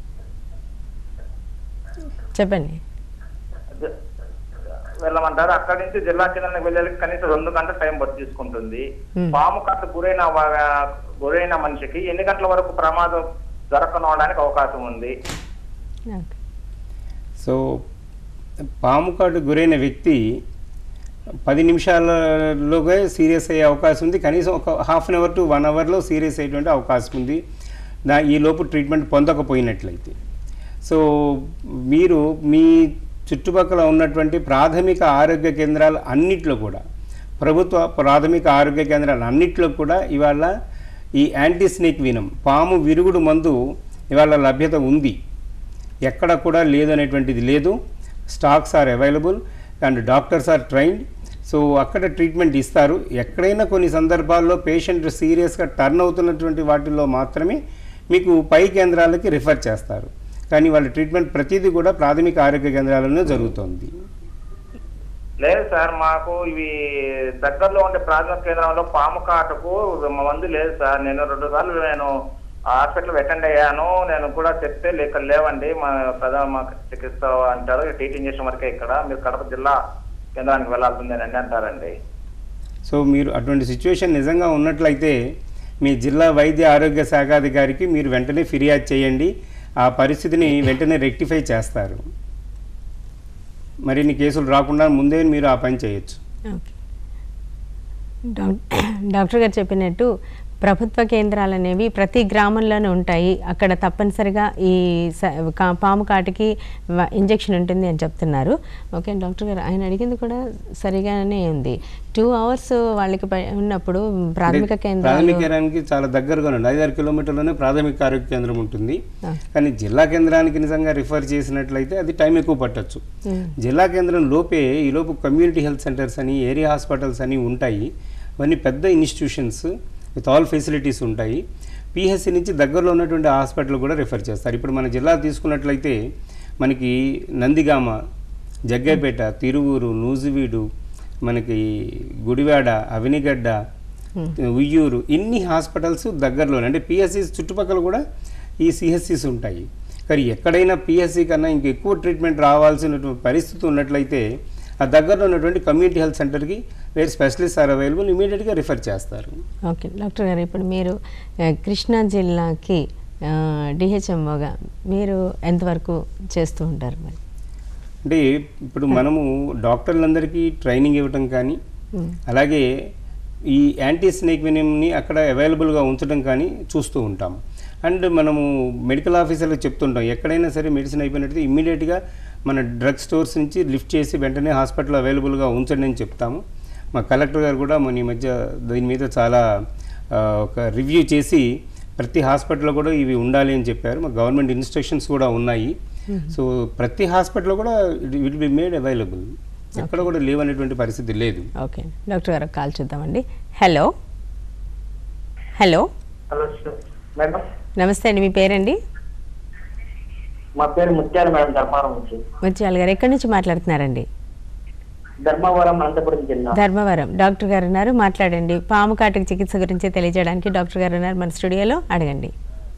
చెప్పండి జ- వెళ్ళమంటారు అక్కడి నుంచి జిల్లా కేంద్రానికి వెళ్ళేందుకు కనీసం రెండు గంటల టైం పట్టి తీసుకుంటుంది Hmm. పాము కాటు గురైన వా- గురైన మనిషికి ఎన్ని గంటల వరకు ప్రమాదం జరగనవడానికి అవకాశం ఉంది ఓకే సో పాము కాటు గురైన వ్యక్తి పది నిమిషాలలోగా సీరియస్ అయ్యే అవకాశం ఉంది కనీసం ఒక half an hour to one అవర్లో సీరియస్ అయ్యేటువంటి అవకాశం ఉంది దా ఈ లోపు ట్రీట్మెంట్ పొందకపోయినట్లయితే సో మీరు మీ చుట్టుపక్కల ఉన్నటువంటి ప్రాథమిక ఆరోగ్య కేంద్రాలు అన్నిట్లో కూడా ప్రభుత్వ ప్రాథమిక ఆరోగ్య కేంద్రాలు అన్నిట్లో కూడా ఇవాళ ఈ యాంటీ స్నేక్ వినం పాము విరుగుడు మందు ఇవాళ లభ్యత ఉంది ఎక్కడ కూడా లేదు అనేటువంటిది లేదు stocks are available and doctors are trained so అక్కడ ట్రీట్మెంట్ ఇస్తారు ఎక్కడైనా కొన్ని సందర్భాల్లో పేషెంట్ సీరియస్గా టర్న్ అవుతున్నటువంటి వాటిల్లో మాత్రమే మీకు పై కేంద్రాలకి రిఫర్ చేస్తారు కానీ వాళ్ళ ట్రీట్మెంట్ ప్రతిదీ కూడా ప్రాథమిక ఆరోగ్య కేంద్రాల్లోనే జరుగుతోంది లేదు సార్ మాకు ఇవి దగ్గరలో ఉండే ప్రాథమిక కేంద్రంలో పాము కాటుకు మందు లేదు సార్ నేను రెండు సార్లు నేను హాస్పిటల్ అటెండ్ అయ్యాను నేను కూడా చెప్తే లేక లేవండి మా ప్రథమ చికిత్స అంటారు టీటీ ఇంజక్షన్ వరకే ఇక్కడ మీరు కడప జిల్లా కేంద్రానికి వెళ్ళాల్సిందేనండి అంటారండి సో మీరు అటువంటి సిచ్యువేషన్ నిజంగా ఉన్నట్లయితే మీ జిల్లా వైద్య ఆరోగ్య శాఖాధికారికి మీరు వెంటనే ఫిర్యాదు చేయండి ఆ పరిస్థితిని వెంటనే రెక్టిఫై చేస్తారు మరిన్ని కేసులు రాకుండా ముందే మీరు ఆ పని చేయొచ్చు ఓకే డాక్- డాక్టర్ గారు చెప్పినట్టు ప్రభుత్వ కేంద్రాలు అనేవి ప్రతి గ్రామంలోనే ఉంటాయి అక్కడ తప్పనిసరిగా ఈ స- కా- పాము కాటికి వ- ఇంజెక్షన్ ఉంటుంది అని చెప్తున్నారు ఓకే డాక్టర్ గారు ఆయన అడిగింది కూడా సరిగానే ఉంది టూ అవర్స్ వాళ్ళకి పై- ఉన్నప్పుడు ప్రాథమిక అంటే కేంద్రాలు ప్రాథమిక కేంద్రానికి చాలా దగ్గరగా ఉండండి ఐదారు కిలోమీటర్లోనే ప్రాథమిక ఆరోగ్య కేంద్రం ఉంటుంది ఆ. కానీ జిల్లా కేంద్రానికి నిజంగా రిఫర్ చేసినట్లయితే అది టైం ఎక్కువ పట్టొచ్చు ఉమ్, జిల్లా కేంద్రం లోపే ఈ లోపు కమ్యూనిటీ హెల్త్ సెంటర్స్ అని ఏరియా హాస్పిటల్స్ అని ఉంటాయి అవన్నీ పెద్ద ఇన్స్టిట్యూషన్స్ విత్ ఆల్ ఫెసిలిటీస్ ఉంటాయి పిహెచ్సి నుంచి దగ్గరలో ఉన్నటువంటి హాస్పిటల్ కూడా రిఫర్ చేస్తారు ఇప్పుడు మన జిల్లా తీసుకున్నట్లయితే మనకి నందిగామ జగ్గైపేట తిరువూరు నూజివీడు మనకి గుడివాడ అవినిగడ్డ ఉమ్, ఉయ్యూరు ఇన్ని హాస్పిటల్స్ దగ్గరలోనే అంటే పిఎస్సిస్ చుట్టుపక్కల కూడా ఈ సిహెచ్సిస్ ఉంటాయి కానీ ఎక్కడైనా పిఎస్సి కన్నా ఇంక ఎక్కువ ట్రీట్మెంట్ రావాల్సినటువంటి పరిస్థితి ఉన్నట్లయితే ఆ దగ్గరలో ఉన్నటువంటి కమ్యూనిటీ హెల్త్ సెంటర్కి వేరే స్పెషలిస్ట్ ఆర్ అవైలబుల్ ఇమీడియట్గా రిఫర్ చేస్తారు ఓకే డాక్టర్ గారు ఇప్పుడు మీరు ఆ, కృష్ణా జిల్లాకి డిహెచ్ఎంఓగా మీరు ఎంతవరకు చేస్తూ ఉంటారు మరి అంటే ఇప్పుడు మనము డాక్టర్లందరికీ ట్రైనింగ్ ఇవ్వటం కానీ ఉమ్, అలాగే ఈ యాంటీ స్నేక్ వెనిమ్ని అక్కడ అవైలబుల్గా ఉంచడం కానీ చూస్తూ ఉంటాం అండ్ మనము మెడికల్ ఆఫీసర్లకు చెప్తుంటాం ఎక్కడైనా సరే మెడిసిన్ అయిపోయినట్టు ఇమ్మీడియట్గా మన డ్రగ్ స్టోర్స్ నుంచి లిఫ్ట్ చేసి వెంటనే హాస్పిటల్ అవైలబుల్గా ఉంచండి అని చెప్తాము మా కలెక్టర్ గారు కూడా మన ఈ మధ్య దీని మీద చాలా ఆ, ఒక రివ్యూ చేసి ప్రతి హాస్పిటల్లో కూడా ఇవి ఉండాలి అని చెప్పారు మా గవర్నమెంట్ ఇన్స్ట్రక్షన్స్ కూడా ఉన్నాయి సో ప్రతి హాస్పిటల్లో కూడా it will be made available ఎక్కడ కూడా లేవనేటువంటి పరిస్థితి లేదు ఓకే డాక్టర్ గారు కాల్ చూద్దామండి hello hello hello sir madam నమస్తే అండి మీ పేరండి మా పేరు ముత్యాల మేడం ధర్మవరం నుంచి ముత్యాల గారు ఎక్కడి నుంచి మాట్లాడుతున్నారండి ధర్మవరం అనంతపురం జిల్లా ధర్మవరం డాక్టర్ గారు ఉన్నారు మాట్లాడండి పాము కాటుకు చికిత్స గురించి తెలియజేయడానికి డాక్టర్ గారు ఉన్నారు మన స్టూడియోలో అడగండి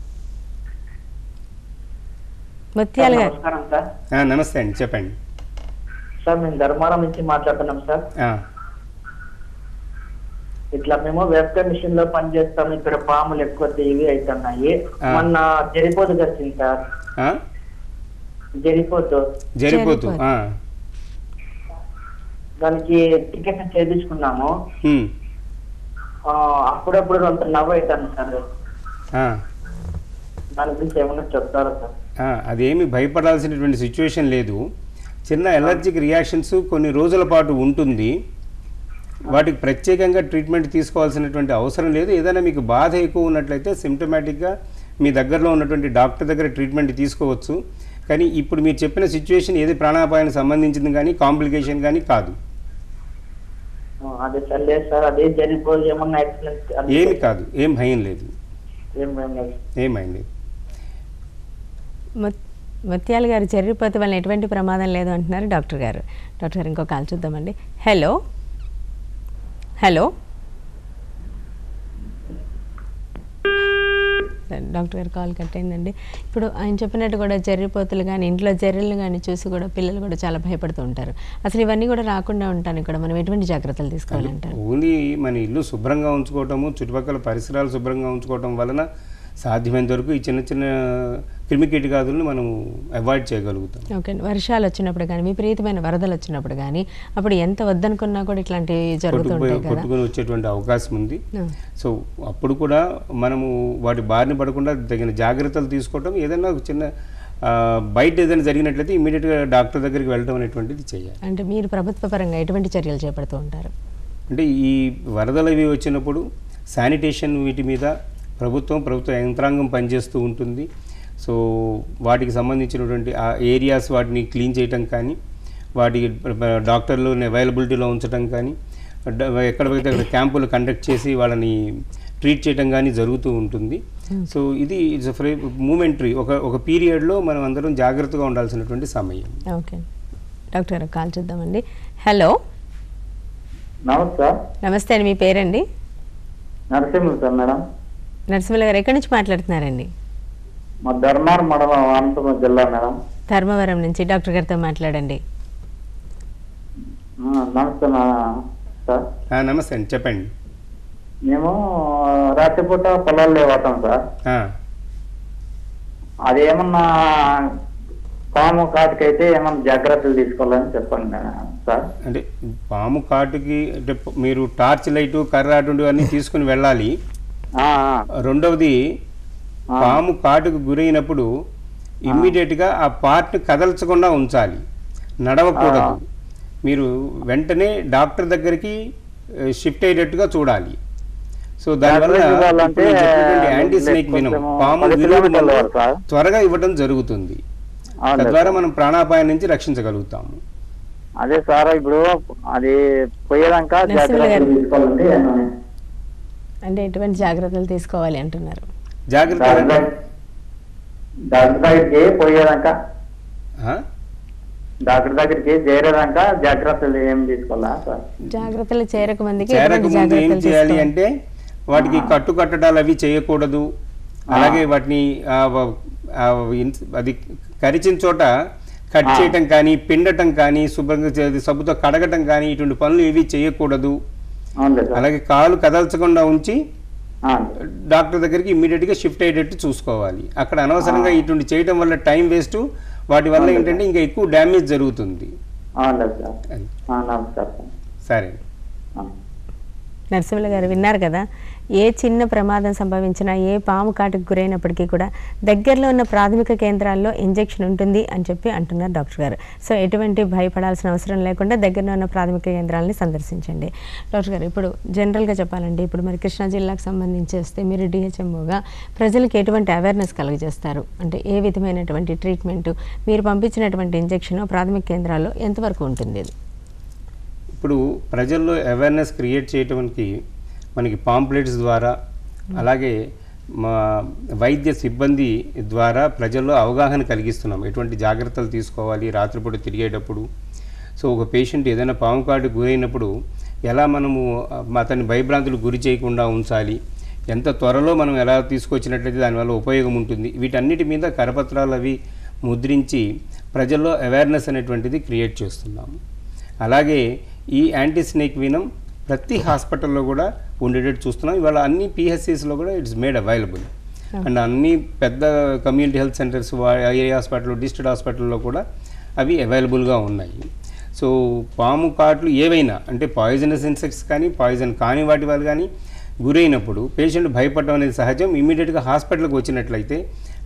ముత్యాల గారు నమస్కారం సార్ ఆ, నమస్తే అండి చెప్పండి సార్ మేము ధర్మవరం నుంచి మాట్లాడుతున్నాం సార్ ఆ, ఇట్లా మేము వెబ్కామ్ మిషన్ లో పనిచేస్తాం ఇక్కడ పాములు ఎక్కువ ఇవి అవుతున్నాయి ఆ. మొన్న జరిపోతు వచ్చింది సార్ ఆ? జరిపోతు జరిపోతు జరిపోతు. ఆ. దానికి టికెట్ చేయించుకున్నాము ఉమ్, ఆ, అప్పుడప్పుడు కొంత నవ్వు అవుతాను సార్ ఆ. దాని గురించి ఏమన్నా చెప్తారా సార్ ఆ, అదేమి భయపడాల్సినటువంటి సిచ్యువేషన్ లేదు చిన్న ఎలర్జిక్ రియాక్షన్స్ కొన్ని రోజుల పాటు ఉంటుంది వాటికి ప్రత్యేకంగా ట్రీట్మెంట్ తీసుకోవాల్సినటువంటి అవసరం లేదు ఏదైనా మీకు బాధ ఎక్కువ ఉన్నట్లయితే సిమ్టమాటిక్గా మీ దగ్గరలో ఉన్నటువంటి డాక్టర్ దగ్గర ట్రీట్మెంట్ తీసుకోవచ్చు కానీ ఇప్పుడు మీరు చెప్పిన సిచ్యువేషన్ ఏది ప్రాణాపాయానికి సంబంధించింది కానీ కాంప్లికేషన్ కానీ కాదు ఆ, అదే సార్ లేదు సార్ అదే జరిగిపోయి ఏమన్నా యాక్సిడెంట్ ఏమి కాదు ఏం భయం లేదు ఏం భయం లేదు. ఏం భయం లేదు ముత్- ముత్యాల గారు చెర్రిపోతే వల్ల ఎటువంటి ప్రమాదం లేదు అంటున్నారు డాక్టర్ గారు డాక్టర్ గారు ఇంకో కాల్ చూద్దామండి హలో హలో సరే, డాక్టర్ గారు కాల్ కట్ అయిందండి ఇప్పుడు ఆయన చెప్పినట్టు కూడా చెర్రిపోతులు కానీ ఇంట్లో చెర్రీలు కానీ చూసి కూడా పిల్లలు కూడా చాలా భయపడుతూ ఉంటారు అసలు ఇవన్నీ కూడా రాకుండా ఉంటాను కూడా మనం ఎటువంటి జాగ్రత్తలు తీసుకోవాలంటారు ఓన్లీ మన ఇల్లు శుభ్రంగా ఉంచుకోవటము చుట్టుపక్కల పరిసరాలు శుభ్రంగా ఉంచుకోవటం వలన సాధ్యమైనంత వరకు ఈ చిన్న చిన్న క్రిమికీటకాదులను మనం అవాయిడ్ చేయగలుగుతాం ఓకే అండి వర్షాలు వచ్చినప్పుడు కానీ విపరీతమైన వరదలు వచ్చినప్పుడు కానీ అప్పుడు ఎంత వద్దనుకున్నా కూడా ఇట్లాంటివి జరుగుతుంటాయి కొట్టుకుపోయి కదా కొట్టుకుని వచ్చేటువంటి అవకాశం ఉంది ఆ. సో అప్పుడు కూడా మనము వాటి బారిన పడకుండా తగిన జాగ్రత్తలు తీసుకోవటం ఏదైనా ఒక చిన్న ఆ, బయట ఏదైనా జరిగినట్లయితే ఇమీడియట్గా డాక్టర్ దగ్గరికి వెళ్ళడం అనేటువంటిది చేయాలి అంటే మీరు ప్రభుత్వ పరంగా ఎటువంటి చర్యలు చేపడుతూ ఉంటారు అంటే ఈ వరదలు ఇవి వచ్చినప్పుడు శానిటేషన్ వీటి మీద ప్రభుత్వం ప్రభుత్వ యంత్రాంగం పనిచేస్తూ ఉంటుంది సో వాటికి సంబంధించినటువంటి ఆ ఏరియాస్ వాటిని క్లీన్ చేయటం కానీ వాటికి డాక్టర్లు అవైలబిలిటీలో ఉంచడం కానీ డ- ఎక్కడికైతే అక్కడ క్యాంపులు కండక్ట్ చేసి వాళ్ళని ట్రీట్ చేయడం కానీ జరుగుతూ ఉంటుంది సో ఇది ఇట్స్ ఫ్రీ మూమెంటరీ ఒక ఒక పీరియడ్లో మనం అందరం జాగ్రత్తగా ఉండాల్సినటువంటి సమయం ఓకే డాక్టర్ గారు కాల్ చూద్దామండి హలో నమస్తే సార్ నమస్తే అండి మీ పేరండి నరసింహులు సార్ మేడం నరసింహుల గారు ఎక్కడి నుంచి మాట్లాడుతున్నారండి మా ధర్మార్ మండలం అనంతపురం జిల్లా మేడం ధర్మవరం నుంచి డాక్టర్ గారితో మాట్లాడండి ఆ, నమస్తే మా సార్ ఆ, నమస్తే అండి చెప్పండి మేము రాత్రిపూట పొలాల్లో పోతాం సార్ ఆ, అది ఏమన్నా పాము కాటుకైతే ఏమన్నా జాగ్రత్తలు తీసుకోవాలని చెప్పండి మేడం సార్ అంటే పాము కాటుకి అంటే ప- మీరు టార్చ్ లైట్ కర్ర అటువంటివన్నీ తీసుకుని వెళ్ళాలి ఆ, ఆ, రెండవది ఆ. పాము కాటుకు గురైనప్పుడు ఇమ్మీడియట్గా ఆ పార్ట్ కదల్చకుండా ఉంచాలి నడవకూడదు మీరు వెంటనే డాక్టర్ దగ్గరికి షిఫ్ట్ అయ్యేటట్టుగా చూడాలి సో దానివల్ల డాక్టర్ ఇవ్వాలంటే ఇప్పుడు నేను చెప్పినటువంటి యాంటీ స్నేక్ వినం కొంచెము పాము పది విరుగుడు కిలోమీటర్ల మందు వరకు సార్. త్వరగా ఇవ్వడం జరుగుతుంది అవును తద్వారా సార్. మనం ప్రాణాపాయం నుంచి రక్షించగలుగుతాము అదే సార్ ఇప్పుడు అది పోయేదాకా నరసింహులు జాగ్రత్తలు గారు. తీసుకోవాలంటే అంటే ఎటువంటి జాగ్రత్తలు తీసుకోవాలి అంటున్నారు జాగ్రత్త డాక్టర్ డాక్టర్ దగ్గరికి పోయేదాకా ఆ? డాక్టర్ దగ్గరికి చేరేదాకా జాగ్రత్తలు ఏం తీసుకోవాలా సార్ జాగ్రత్తలు చేరక మందికి చేరక ఎటువంటి ముందు ఏం జాగ్రత్తలు చేయాలి తీసుకోవాలి? అంటే వాటికి కట్టు కట్టడాలు అవి చేయకూడదు అలాగే వాటిని ఆ వ- ఆ ఇన్- అది కరిచిన చోట కట్ చేయటం కానీ పిండటం కానీ శుభ్రంగా చే- సబ్బుతో కడగటం కానీ ఇటువంటి పనులు ఏవి చేయకూడదు అవునులే సార్ అలాగే కాలు కదల్చకుండా ఉంచి ఆ, డాక్టర్ దగ్గరికి ఇమ్మీడియట్గా షిఫ్ట్ అయ్యేటట్టు చూసుకోవాలి అక్కడ అనవసరంగా ఇటువంటి చేయటం వల్ల టైం వేస్ట్ వాటి వల్ల ఏంటంటే ఇంకా ఎక్కువ డ్యామేజ్ జరుగుతుంది అవునులే సార్ అది. ఆ, నమస్కారం సార్ సరే ఆ. నరసింహుల గారు విన్నారు కదా ఏ చిన్న ప్రమాదం సంభవించినా ఏ పాము కాటుకు గురైనప్పటికీ కూడా దగ్గరలో ఉన్న ప్రాథమిక కేంద్రాల్లో ఇంజెక్షన్ ఉంటుంది అని చెప్పి అంటున్నారు డాక్టర్ గారు సో ఎటువంటి భయపడాల్సిన అవసరం లేకుండా దగ్గరలో ఉన్న ప్రాథమిక కేంద్రాలని సందర్శించండి డాక్టర్ గారు ఇప్పుడు జనరల్గా చెప్పాలండి ఇప్పుడు మరి కృష్ణా జిల్లాకు సంబంధించి వస్తే మీరు డిహెచ్ఎంఓగా ప్రజలకు ఎటువంటి అవేర్నెస్ కలుగజేస్తారు అంటే ఏ విధమైనటువంటి ట్రీట్మెంట్ మీరు పంపించినటువంటి ఇంజెక్షన్ ప్రాథమిక కేంద్రాల్లో ఎంతవరకు ఉంటుంది ఇది ఇప్పుడు ప్రజల్లో అవేర్నెస్ క్రియేట్ చేయడానికి మనకి పాంప్లెట్స్ ద్వారా అలాగే మా వైద్య సిబ్బంది ద్వారా ప్రజల్లో అవగాహన కలిగిస్తున్నాం ఎటువంటి జాగ్రత్తలు తీసుకోవాలి రాత్రిపూట తిరిగేటప్పుడు సో ఒక పేషెంట్ ఏదైనా పాము కాటు గురైనప్పుడు ఎలా మనము ఆ, అతన్ని భయభ్రాంతులకు గురి చేయకుండా ఉంచాలి ఎంత త్వరలో మనం ఎలా తీసుకొచ్చినట్లయితే దానివల్ల ఉపయోగం ఉంటుంది వీటన్నిటి మీద కరపత్రాలు అవి ముద్రించి ప్రజల్లో అవేర్నెస్ అనేటువంటిది క్రియేట్ చేస్తున్నాము అలాగే ఈ యాంటీ స్నేక్ వినం ప్రతి హాస్పిటల్లో కూడా ఉండేటట్టు చూస్తున్నాం ఇవాళ అన్ని పిహెచ్సిస్లో కూడా ఇట్స్ మేడ్ అవైలబుల్ అండ్ అన్ని పెద్ద community health centres area hospital district హాస్పిటల్లో కూడా అవి అవైలబుల్గా ఉన్నాయి సో పాము కాట్లు ఏవైనా అంటే పాయిజనస్ ఇన్సెక్ట్స్ కానీ పాయిజన్ కాని వాటి వల్ల కానీ గురైనప్పుడు పేషెంట్ భయపడడం అనేది సహజం ఇమీడియట్గా హాస్పిటల్కి వచ్చినట్లయితే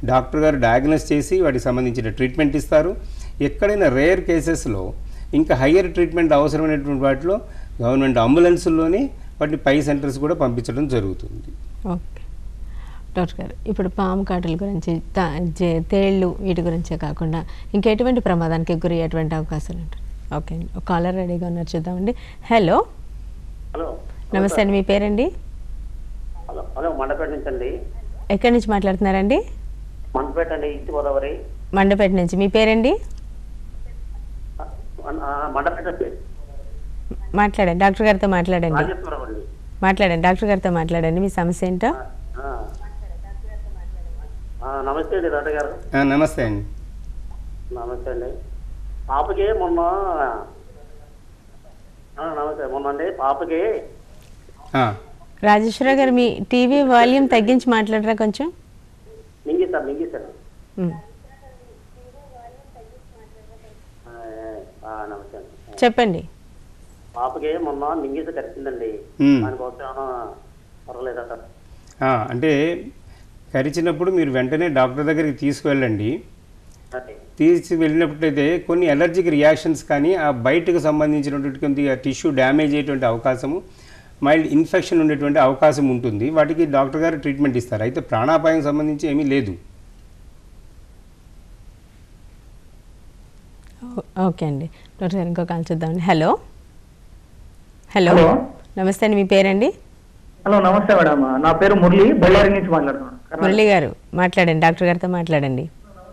డాక్టర్ గారు డయాగ్నోస్ చేసి వాటికి సంబంధించిన ట్రీట్మెంట్ ఇస్తారు ఎక్కడైనా రేర్ కేసెస్లో ఇంకా హయ్యర్ ట్రీట్మెంట్ అవసరమైనటువంటి వాటిలో గవర్నమెంట్ అంబులెన్స్లోనే వాటిని పై సెంటర్స్ కూడా పంపించడం జరుగుతుంది ఓకే డాక్టర్ గారు ఇప్పుడు పాము కాటుల గురించి తా- జే- తేళ్ళు వీటి గురించే కాకుండా ఇంకెటువంటి ప్రమాదానికి గురి అయ్యేటువంటి అవకాశాలు ఉంటాయి ఓకే అండి ఒక కాలర్ రెడీగా ఉన్నారు చూద్దామండి హలో హలో నమస్తే అండి మీ పేరండి హలో హలో మండపేట నుంచి అండి ఎక్కడి నుంచి మాట్లాడుతున్నారండి మండపేట అండి ఈస్ట్ గోదావరి మండపేట నుంచి మీ పేరండి ఆ, మండపేట అండి. మాట్లాడండి డాక్టర్ గారితో మాట్లాడండి రాజేశ్వరం అండి మాట్లాడండి డాక్టర్ గారితో మాట్లాడండి మీ సమస్య ఏంటో ఆ. ఆ, నమస్తే అండి డాక్టర్ గారు ఆ, నమస్తే అండి నమస్తే అండి పాపకి మొన్న ఆ, నమస్తే మొన్న అండి పాపకి ఆ, రాజేశ్వర గారు మీ టీవీ వాల్యూమ్ తగ్గించి మాట్లాడరా కొంచెం మింగిస్తాను మింగిస్తాను ఉమ్. ఆ, ఆ, నమస్తే అండి చెప్పండి పాపకి మొన్న మింగిస కరిచిందండి మ్మ్. దానికోసం ఏమైనా పర్వాలేదా సార్ ఆ, అంటే కరిచినప్పుడు మీరు వెంటనే డాక్టర్ దగ్గరికి తీసుకువెళ్ళండి అదే. తీసి వెళ్ళినప్పుడైతే కొన్ని ఎలర్జిక్ రియాక్షన్స్ కానీ ఆ బయటకు సంబంధించినటువంటి కొద్దిగా టిష్యూ డ్యామేజ్ అయ్యేటువంటి అవకాశము మైల్డ్ ఇన్ఫెక్షన్ ఉండేటువంటి అవకాశం ఉంటుంది వాటికి డాక్టర్ గారు ట్రీట్మెంట్ ఇస్తారు అయితే ప్రాణాపాయం సంబంధించి ఏమీ లేదు ఓ- ఓకే అండి డాక్టర్ గారు ఇంకో కాల్ చూద్దామండి హలో హలో హలో. నమస్తే అండి మీ పేరండి హలో నమస్తే మేడం నా పేరు మురళి బళ్ళారి నుంచి మాట్లాడుతున్నాను కర్ణాటక. మురళి గారు మాట్లాడండి డాక్టర్ గారితో మాట్లాడండి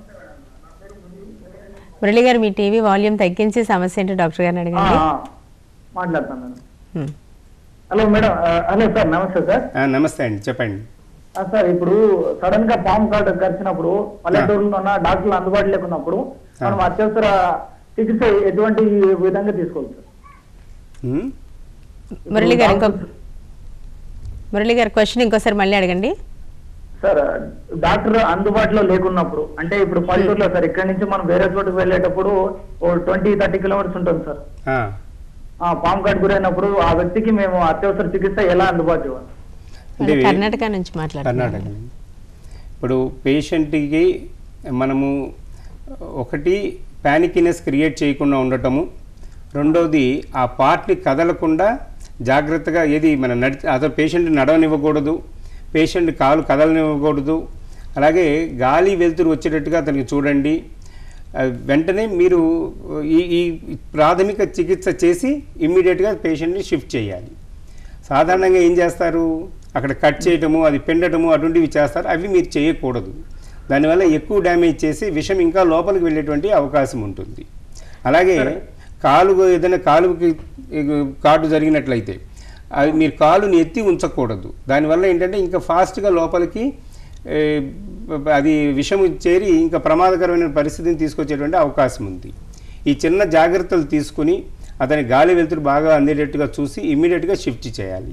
మురళి గారు మీ టీవీ వాల్యూమ్ తగ్గించి సమస్య ఏంటో డాక్టర్ గారిని ఆ, అడగండి ఆ, మాట్లాడుతాను మేడం ఉమ్. హలో మేడం ఆ, హలో సార్ నమస్తే సార్ ఆ, నమస్తే అండి చెప్పండి ఆ, సార్ ఇప్పుడు సడన్ గా పాము కాటు కరిచినప్పుడు పల్లెటూరులో ఉన్న డాక్టర్లు అందుబాటులో లేకున్నప్పుడు మనం అత్యవసర చికిత్స ఎటువంటి విధంగా తీసుకోవాలి సార్ ఉమ్, మురళి గారు ఇంకో మురళి గారు క్వశ్చన్ ఇంకోసారి మళ్ళీ అడగండి సార్ డాక్టర్ అందుబాటులో లేకున్నప్పుడు అంటే ఇప్పుడు పల్లెటూరులో సార్ ఇక్కడ నుంచి మనం వేరే చోటుకు వెళ్ళేటప్పుడు ఓ ట్వంటీ థర్టీ కిలోమీటర్స్ ఉంటుంది సార్ ఆ, ఆ పాము కాటు గురైనప్పుడు ఆ వ్యక్తికి మేము అత్యవసర చికిత్స ఎలా అందుబాటు ఇవ్వాలి అంటే వాళ్ళు కర్ణాటక నుంచి మాట్లాడుతున్నారు కర్ణాటక ఇప్పుడు పేషెంట్కి మనము ఒకటి ప్యానికినెస్ క్రియేట్ చేయకుండా ఉండటము రెండవది ఆ పార్ట్ని కదలకుండా జాగ్రత్తగా ఏది మన నడి అతను పేషెంట్ నడవనివ్వకూడదు పేషెంట్ కాలు కదలనివ్వకూడదు అలాగే గాలి వెలుతురు వచ్చేటట్టుగా అతనికి చూడండి ఆ, వెంటనే మీరు ఈ ఈ ప్రాథమిక చికిత్స చేసి ఇమ్మీడియట్గా పేషెంట్ని షిఫ్ట్ చేయాలి సాధారణంగా ఏం చేస్తారు అక్కడ కట్ చేయటము అది పెండటము అటువంటివి చేస్తారు అవి మీరు చేయకూడదు దానివల్ల ఎక్కువ డ్యామేజ్ చేసి విషం ఇంకా లోపలికి వెళ్ళేటువంటి అవకాశం ఉంటుంది అలాగే కాలు ఏదైనా కాలుకి కాటు జరిగినట్లయితే అది మీరు కాలుని ఎత్తి ఉంచకూడదు దానివల్ల ఏంటంటే ఇంకా ఫాస్ట్గా లోపలికి ఏ, అది విషము చేరి ఇంకా ప్రమాదకరమైన పరిస్థితిని తీసుకొచ్చేటువంటి అవకాశం ఉంది ఈ చిన్న జాగ్రత్తలు తీసుకుని అతని గాలి వెలుతురు బాగా అందేటట్టుగా చూసి ఇమ్మీడియట్గా షిఫ్ట్ చేయాలి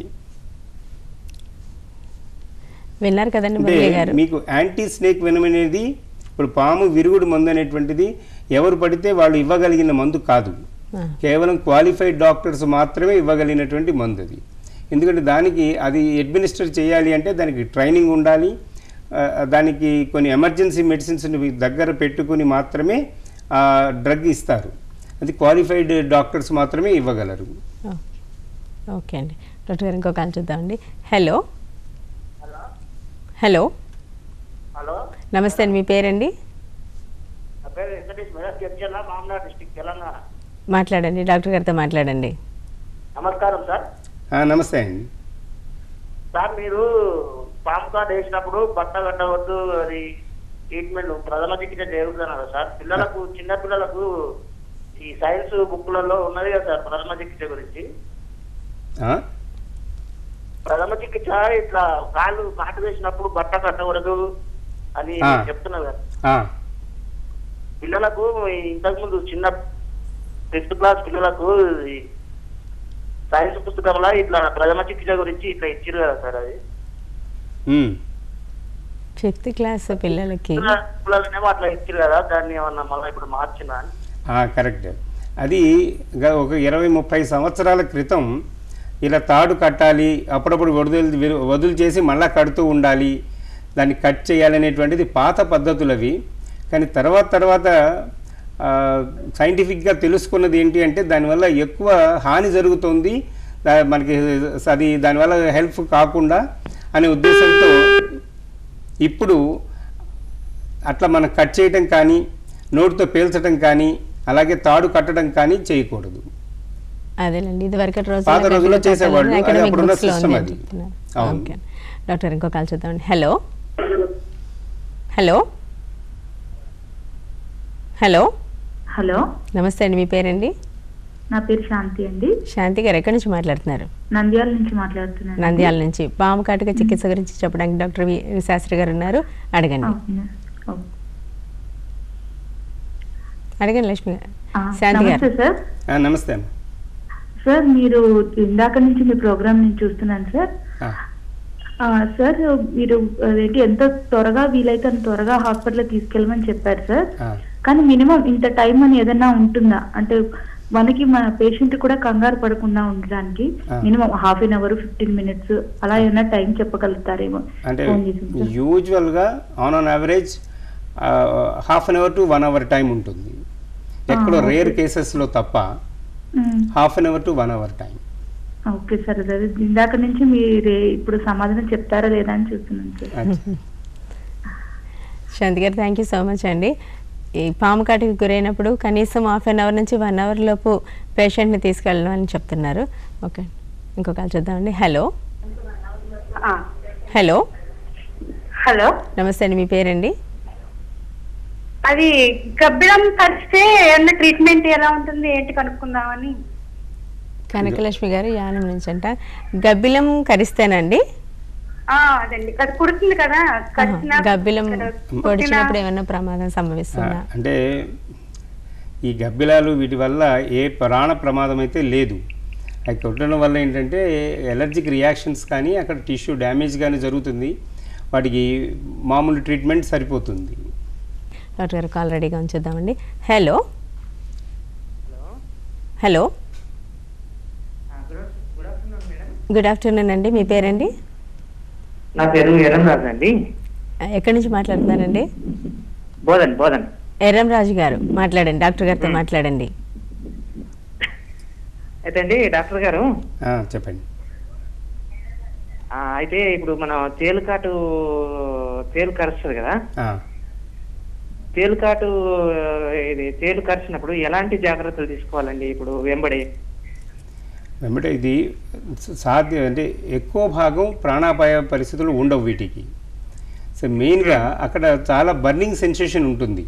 విన్నారు కదండి అంటే మురళి గారు మీకు యాంటీ స్నేక్ వెనం అనేది ఇప్పుడు పాము విరుగుడు మందు అనేటువంటిది ఎవరు పడితే వాళ్ళు ఇవ్వగలిగిన మందు కాదు ఆ, కేవలం క్వాలిఫైడ్ డాక్టర్స్ మాత్రమే ఇవ్వగలిగినటువంటి మందు అది ఎందుకంటే దానికి అది అడ్మినిస్టర్ చేయాలి అంటే దానికి ట్రైనింగ్ ఉండాలి ఆ, దానికి కొన్ని ఎమర్జెన్సీ మెడిసిన్స్ దగ్గర పెట్టుకుని మాత్రమే ఆ డ్రగ్ ఇస్తారు అది క్వాలిఫైడ్ డాక్టర్స్ మాత్రమే ఇవ్వగలరు ఓకే. ఓకే అండి డాక్టర్ గారు ఇంకో కాల్ చూద్దామండి హలో హలో హలో నమస్తే అండి మీ పేరండి నా పేరు వెంకటేష్ మేడం జడ్చర్ల మామనాడు డిస్టిక్ తెలంగాణ మాట్లాడండి డాక్టర్ గారితో మాట్లాడండి నమస్కారం సార్ ఆ, నమస్తే అండి సార్ మీరు పాము కార్డు వేసినప్పుడు బట్ట కట్టవద్దు అది ట్రీట్మెంట్ ప్రథమ చికిత్స జరుగుతున్నారు సార్ పిల్లలకు చిన్న పిల్లలకు ఈ సైన్స్ బుక్లలో ఉన్నది కదా సార్ ప్రథమ చికిత్స గురించి ఆ? ప్రథమ చికిత్స ఇట్లా కాళ్ళు కాటు వేసినప్పుడు బట్ట కట్టకూడదు అని ఆ. చెప్తున్నారు కదా ఆ, పిల్లలకు ఇంతకు ముందు చిన్న ఫిఫ్త్ క్లాస్ పిల్లలకు ఈ సైన్స్ పుస్తకంలో ఇట్లా ప్రథమ చికిత్స గురించి ఇట్లా ఇచ్చారు కదా సార్ అది ఉమ్. ఫిఫ్త్ క్లాస్ పిల్లలకి పిల్లలనేమో అట్లా ఇచ్చారు కదా దాన్ని ఏమన్నా మళ్ళీ ఇప్పుడు మార్చినా అని ఆ, కరెక్ట్ అది గ- ఒక ఇరవై ముప్పై సంవత్సరాల క్రితం ఇలా తాడు కట్టాలి అప్పుడప్పుడు వదులు వదులు చేసి మళ్ళా కడుతూ ఉండాలి దాన్ని కట్ చేయాలనేటువంటిది పాత పద్ధతులు అవి కానీ తర్వాత తర్వాత సైంటిఫిక్గా తెలుసుకున్నది ఏంటి అంటే దానివల్ల ఎక్కువ హాని జరుగుతుంది దా- మనకి అది దానివల్ల హెల్ప్ కాకుండా అనే ఉద్దేశంతో ఇప్పుడు అట్లా మనం కట్ చేయటం కానీ నోటితో పేల్చడం కానీ అలాగే తాడు కట్టడం కానీ చేయకూడదు అదేనండి ఇది వరకు పాత రోజుల్లో చేసేవాళ్ళు. అది అప్పుడున్న system అది. అవును. ఓకే డాక్టర్ ఇంకో కాల్ చూద్దామండి హలో హలో హలో హలో నమస్తే అండి మీ పేరండి నా పేరు శాంతి అండి శాంతి గారు ఎక్కడి నుంచి మాట్లాడుతున్నారు నంద్యాల నుంచి మాట్లాడుతున్నాను నంద్యాల నుంచి పాము కాటుక చికిత్స గురించి చెప్పడానికి డాక్టర్ వి శాస్త్రి గారు ఉన్నారు అడగండి అవునా? ఓ. అడగండి లక్ష్మి గారు ఆ, శాంతి గారు నమస్తే సార్ ఆ, నమస్తే అమ్మ సార్ మీరు ఇందాక నుంచి మీ ప్రోగ్రామ్ నేను చూస్తున్నాను సార్ ఆ, ఆ, సార్ మీరు అదేంటి ఎంత త్వరగా వీలైతే అంత త్వరగా హాస్పిటల్ తీసుకెళ్ళమని చెప్పారు సార్ ఆ. కానీ మినిమం ఇంత టైం అని ఏదైనా ఉంటుందా అంటే మనకి మన పేషెంట్ కూడా కంగారు పడకుండా ఉండడానికి ఆ. Minimum half an hour fifteen minutes అలా ఏమైనా టైం చెప్పగలుగుతారేమో అంటే ఫోన్ చేసి సార్. యూజువల్గా on on average half an hour to one hour time ఉంటుంది ఎక్కడో okay. రేర్ కేసెస్లో తప్ప మ్మ్. Half an hour to one hour time okay sir అదే ఇందాక నుంచి మీరు ఇప్పుడు సమాధానం చెప్తారా లేదా అని చూస్తున్నాను సార్ శాంతి గారు థ్యాంక్ యూ సో మచ్ అండి ఈ పాము కాటుకి గురైనప్పుడు కనీసం హాఫ్ అన్ అవర్ నుంచి వన్ అవర్ లోపు పేషెంట్ని తీసుకెళ్ళడం అని చెప్తున్నారు ఓకే ఇంకో కాల్ చూద్దామండి హలో హలో హలో నమస్తే అండి మీ పేరండి అది గబ్బిలం కలిస్తే ఏమన్నా ట్రీట్మెంట్ ఎలా ఉంటుంది ఏంటి కనుక్కుందామని కనకలక్ష్మి గారు యానం నుంచి అంట గబ్బిలం కరిస్తేనండి ఆ, అదండి అది కుడుతుంది కదా కరిచిన గబ్బిలం కుట్టిన- పొడిచినప్పుడు ఏమైనా ప్రమాదం ఆ, సంభవిస్తుందా అంటే ఈ గబ్బిలాలు వీటి వల్ల ఏ ప్రాణ ప్రమాదం అయితే లేదు అవి కొట్టడం వల్ల ఏంటంటే ఎలర్జిక్ రియాక్షన్స్ కానీ అక్కడ టిష్యూ డ్యామేజ్ కానీ జరుగుతుంది వాటికి మామూలు ట్రీట్మెంట్ సరిపోతుంది డాక్టర్ గారు కాల్ రెడీగా ఉంచుద్దామండి హలో హలో గుడ్ ఆఫ్టర్నూన్ అండి మీ పేరండి నా పేరు ఎరం రాజు అండి ఎక్కడి నుంచి మాట్లాడుతున్నారండి బోధన్ బోధన్ ఎర్రం రాజు గారు మాట్లాడండి డాక్టర్ గారితో మాట్లాడండి అయితే అండి డాక్టర్ గారు ఆ, చెప్పండి ఆ, అయితే ఇప్పుడు మనం తేలుకాటు తేలు కరుస్తుంది కదా ఆ, తేలుకాటు ఇది తేలు కరిచినప్పుడు ఎలాంటి జాగ్రత్తలు తీసుకోవాలండి ఇప్పుడు వెంబడి వెంబడే ఇది సాధ్యం అంటే ఎక్కువ భాగం ప్రాణాపాయ పరిస్థితులు ఉండవు వీటికి సో మెయిన్గా అక్కడ చాలా బర్నింగ్ సెన్సేషన్ ఉంటుంది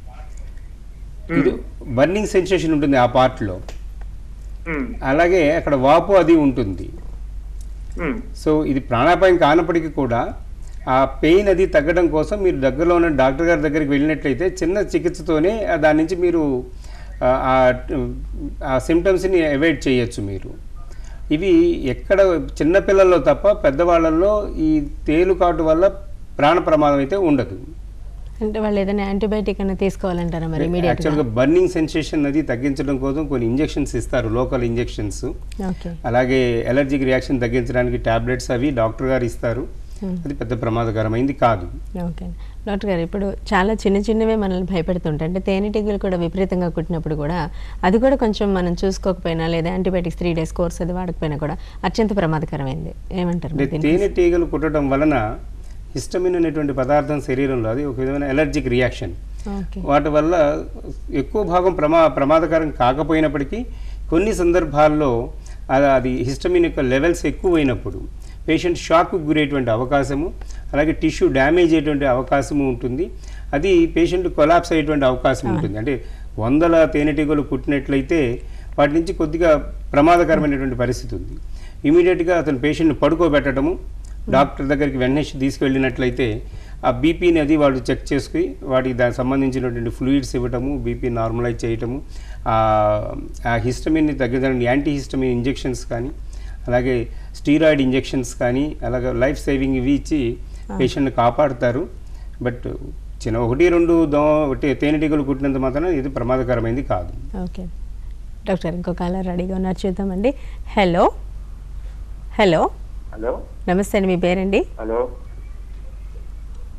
ఇది బర్నింగ్ సెన్సేషన్ ఉంటుంది ఆ పార్ట్లో ఉమ్, అలాగే అక్కడ వాపు అది ఉంటుంది ఉమ్, సో ఇది ప్రాణాపాయం కానప్పటికీ కూడా ఆ పెయిన్ అది తగ్గడం కోసం మీరు దగ్గరలో ఉన్న డాక్టర్ గారి దగ్గరికి వెళ్ళినట్లయితే చిన్న చికిత్సతోనే ఆ దాని నుంచి మీరు ఆ, ఆ- ఆ సిమ్టమ్స్ని అవాయిడ్ చేయొచ్చు మీరు ఇవి ఎక్కడ చిన్నపిల్లల్లో తప్ప పెద్దవాళ్ళల్లో ఈ తేలుకాటు వల్ల ప్రాణ ప్రమాదం అయితే ఉండదు అంటే వాళ్ళు ఏదైనా యాంటీబయాటిక్ అయినా తీసుకోవాలంటారా మరి ఇమీడియట్ యాక్చువల్గా బర్నింగ్ సెన్సేషన్ అది తగ్గించడం కోసం కొన్ని ఇంజెక్షన్స్ ఇస్తారు లోకల్ ఇంజెక్షన్స్ ఓకే అలాగే ఎలర్జిక్ రియాక్షన్ తగ్గించడానికి టాబ్లెట్స్ అవి డాక్టర్ గారు ఇస్తారు అది పెద్ద ప్రమాదకరమైంది కాదు ఓకే డాక్టర్ గారు ఇప్పుడు చాలా చిన్న చిన్నవే మనల్ని భయపెడుతుంటాయి అంటే తేనెటీగలు కూడా విపరీతంగా కుట్టినప్పుడు కూడా అది కూడా కొంచెం మనం చూసుకోకపోయినా లేదా యాంటీబయాటిక్స్ త్రీ డేస్ కోర్స్ అది వాడకపోయినా కూడా అత్యంత ప్రమాదకరమైంది ఏమంటారు అంటే మరి దీనికి? తేనెటీగలు కుట్టడం వలన హిస్టమిన్ అనేటువంటి పదార్థం శరీరంలో అది ఒక విధమైన ఎలర్జిక్ రియాక్షన్ ఓకే వాటి వల్ల ఎక్కువ భాగం ప్రమా ప్రమాదకరం కాకపోయినప్పటికీ కొన్ని సందర్భాల్లో అది అది హిస్టమిన్ యొక్క లెవెల్స్ ఎక్కువైనప్పుడు పేషెంట్ షాక్కు గురేటువంటి అవకాశము అలాగే టిష్యూ డ్యామేజ్ అయ్యేటువంటి అవకాశము ఉంటుంది అది పేషెంట్ కొలాప్స్ అయ్యేటువంటి అవకాశం ఉంటుంది అంటే వందల తేనెటీగలు కుట్టినట్లయితే వాటి నుంచి కొద్దిగా ప్రమాదకరమైనటువంటి పరిస్థితి ఉంది ఇమీడియట్గా అతను పేషెంట్ని పడుకోబెట్టడము డాక్టర్ దగ్గరికి వెంటనే తీసుకెళ్ళినట్లయితే ఆ బీపీని అది వాళ్ళు చెక్ చేసుకుని వాటికి దానికి సంబంధించినటువంటి ఫ్లూయిడ్స్ ఇవ్వటము బీపీ నార్మలైజ్ చేయటము ఆ- ఆ హిస్టమిన్ని తగ్గించడానికి యాంటీ హిస్టమిన్ ఇంజెక్షన్స్ కానీ అలాగే స్టీరాయిడ్ ఇంజెక్షన్స్ కానీ అలాగే లైఫ్ సేవింగ్ ఇవి ఇచ్చి పేషెంట్ని కాపాడుతారు బట్ చిన్న ఒకటి రెండు దో ఒకటి తేనెటీగలు కుట్టినంత మాత్రం ఇది ప్రమాదకరమైంది కాదు ఓకే డాక్టర్ ఇంకో కాలర్ రెడీగా ఉన్నారు చూద్దామండి హలో హలో హలో నమస్తే అండి మీ పేరండి హలో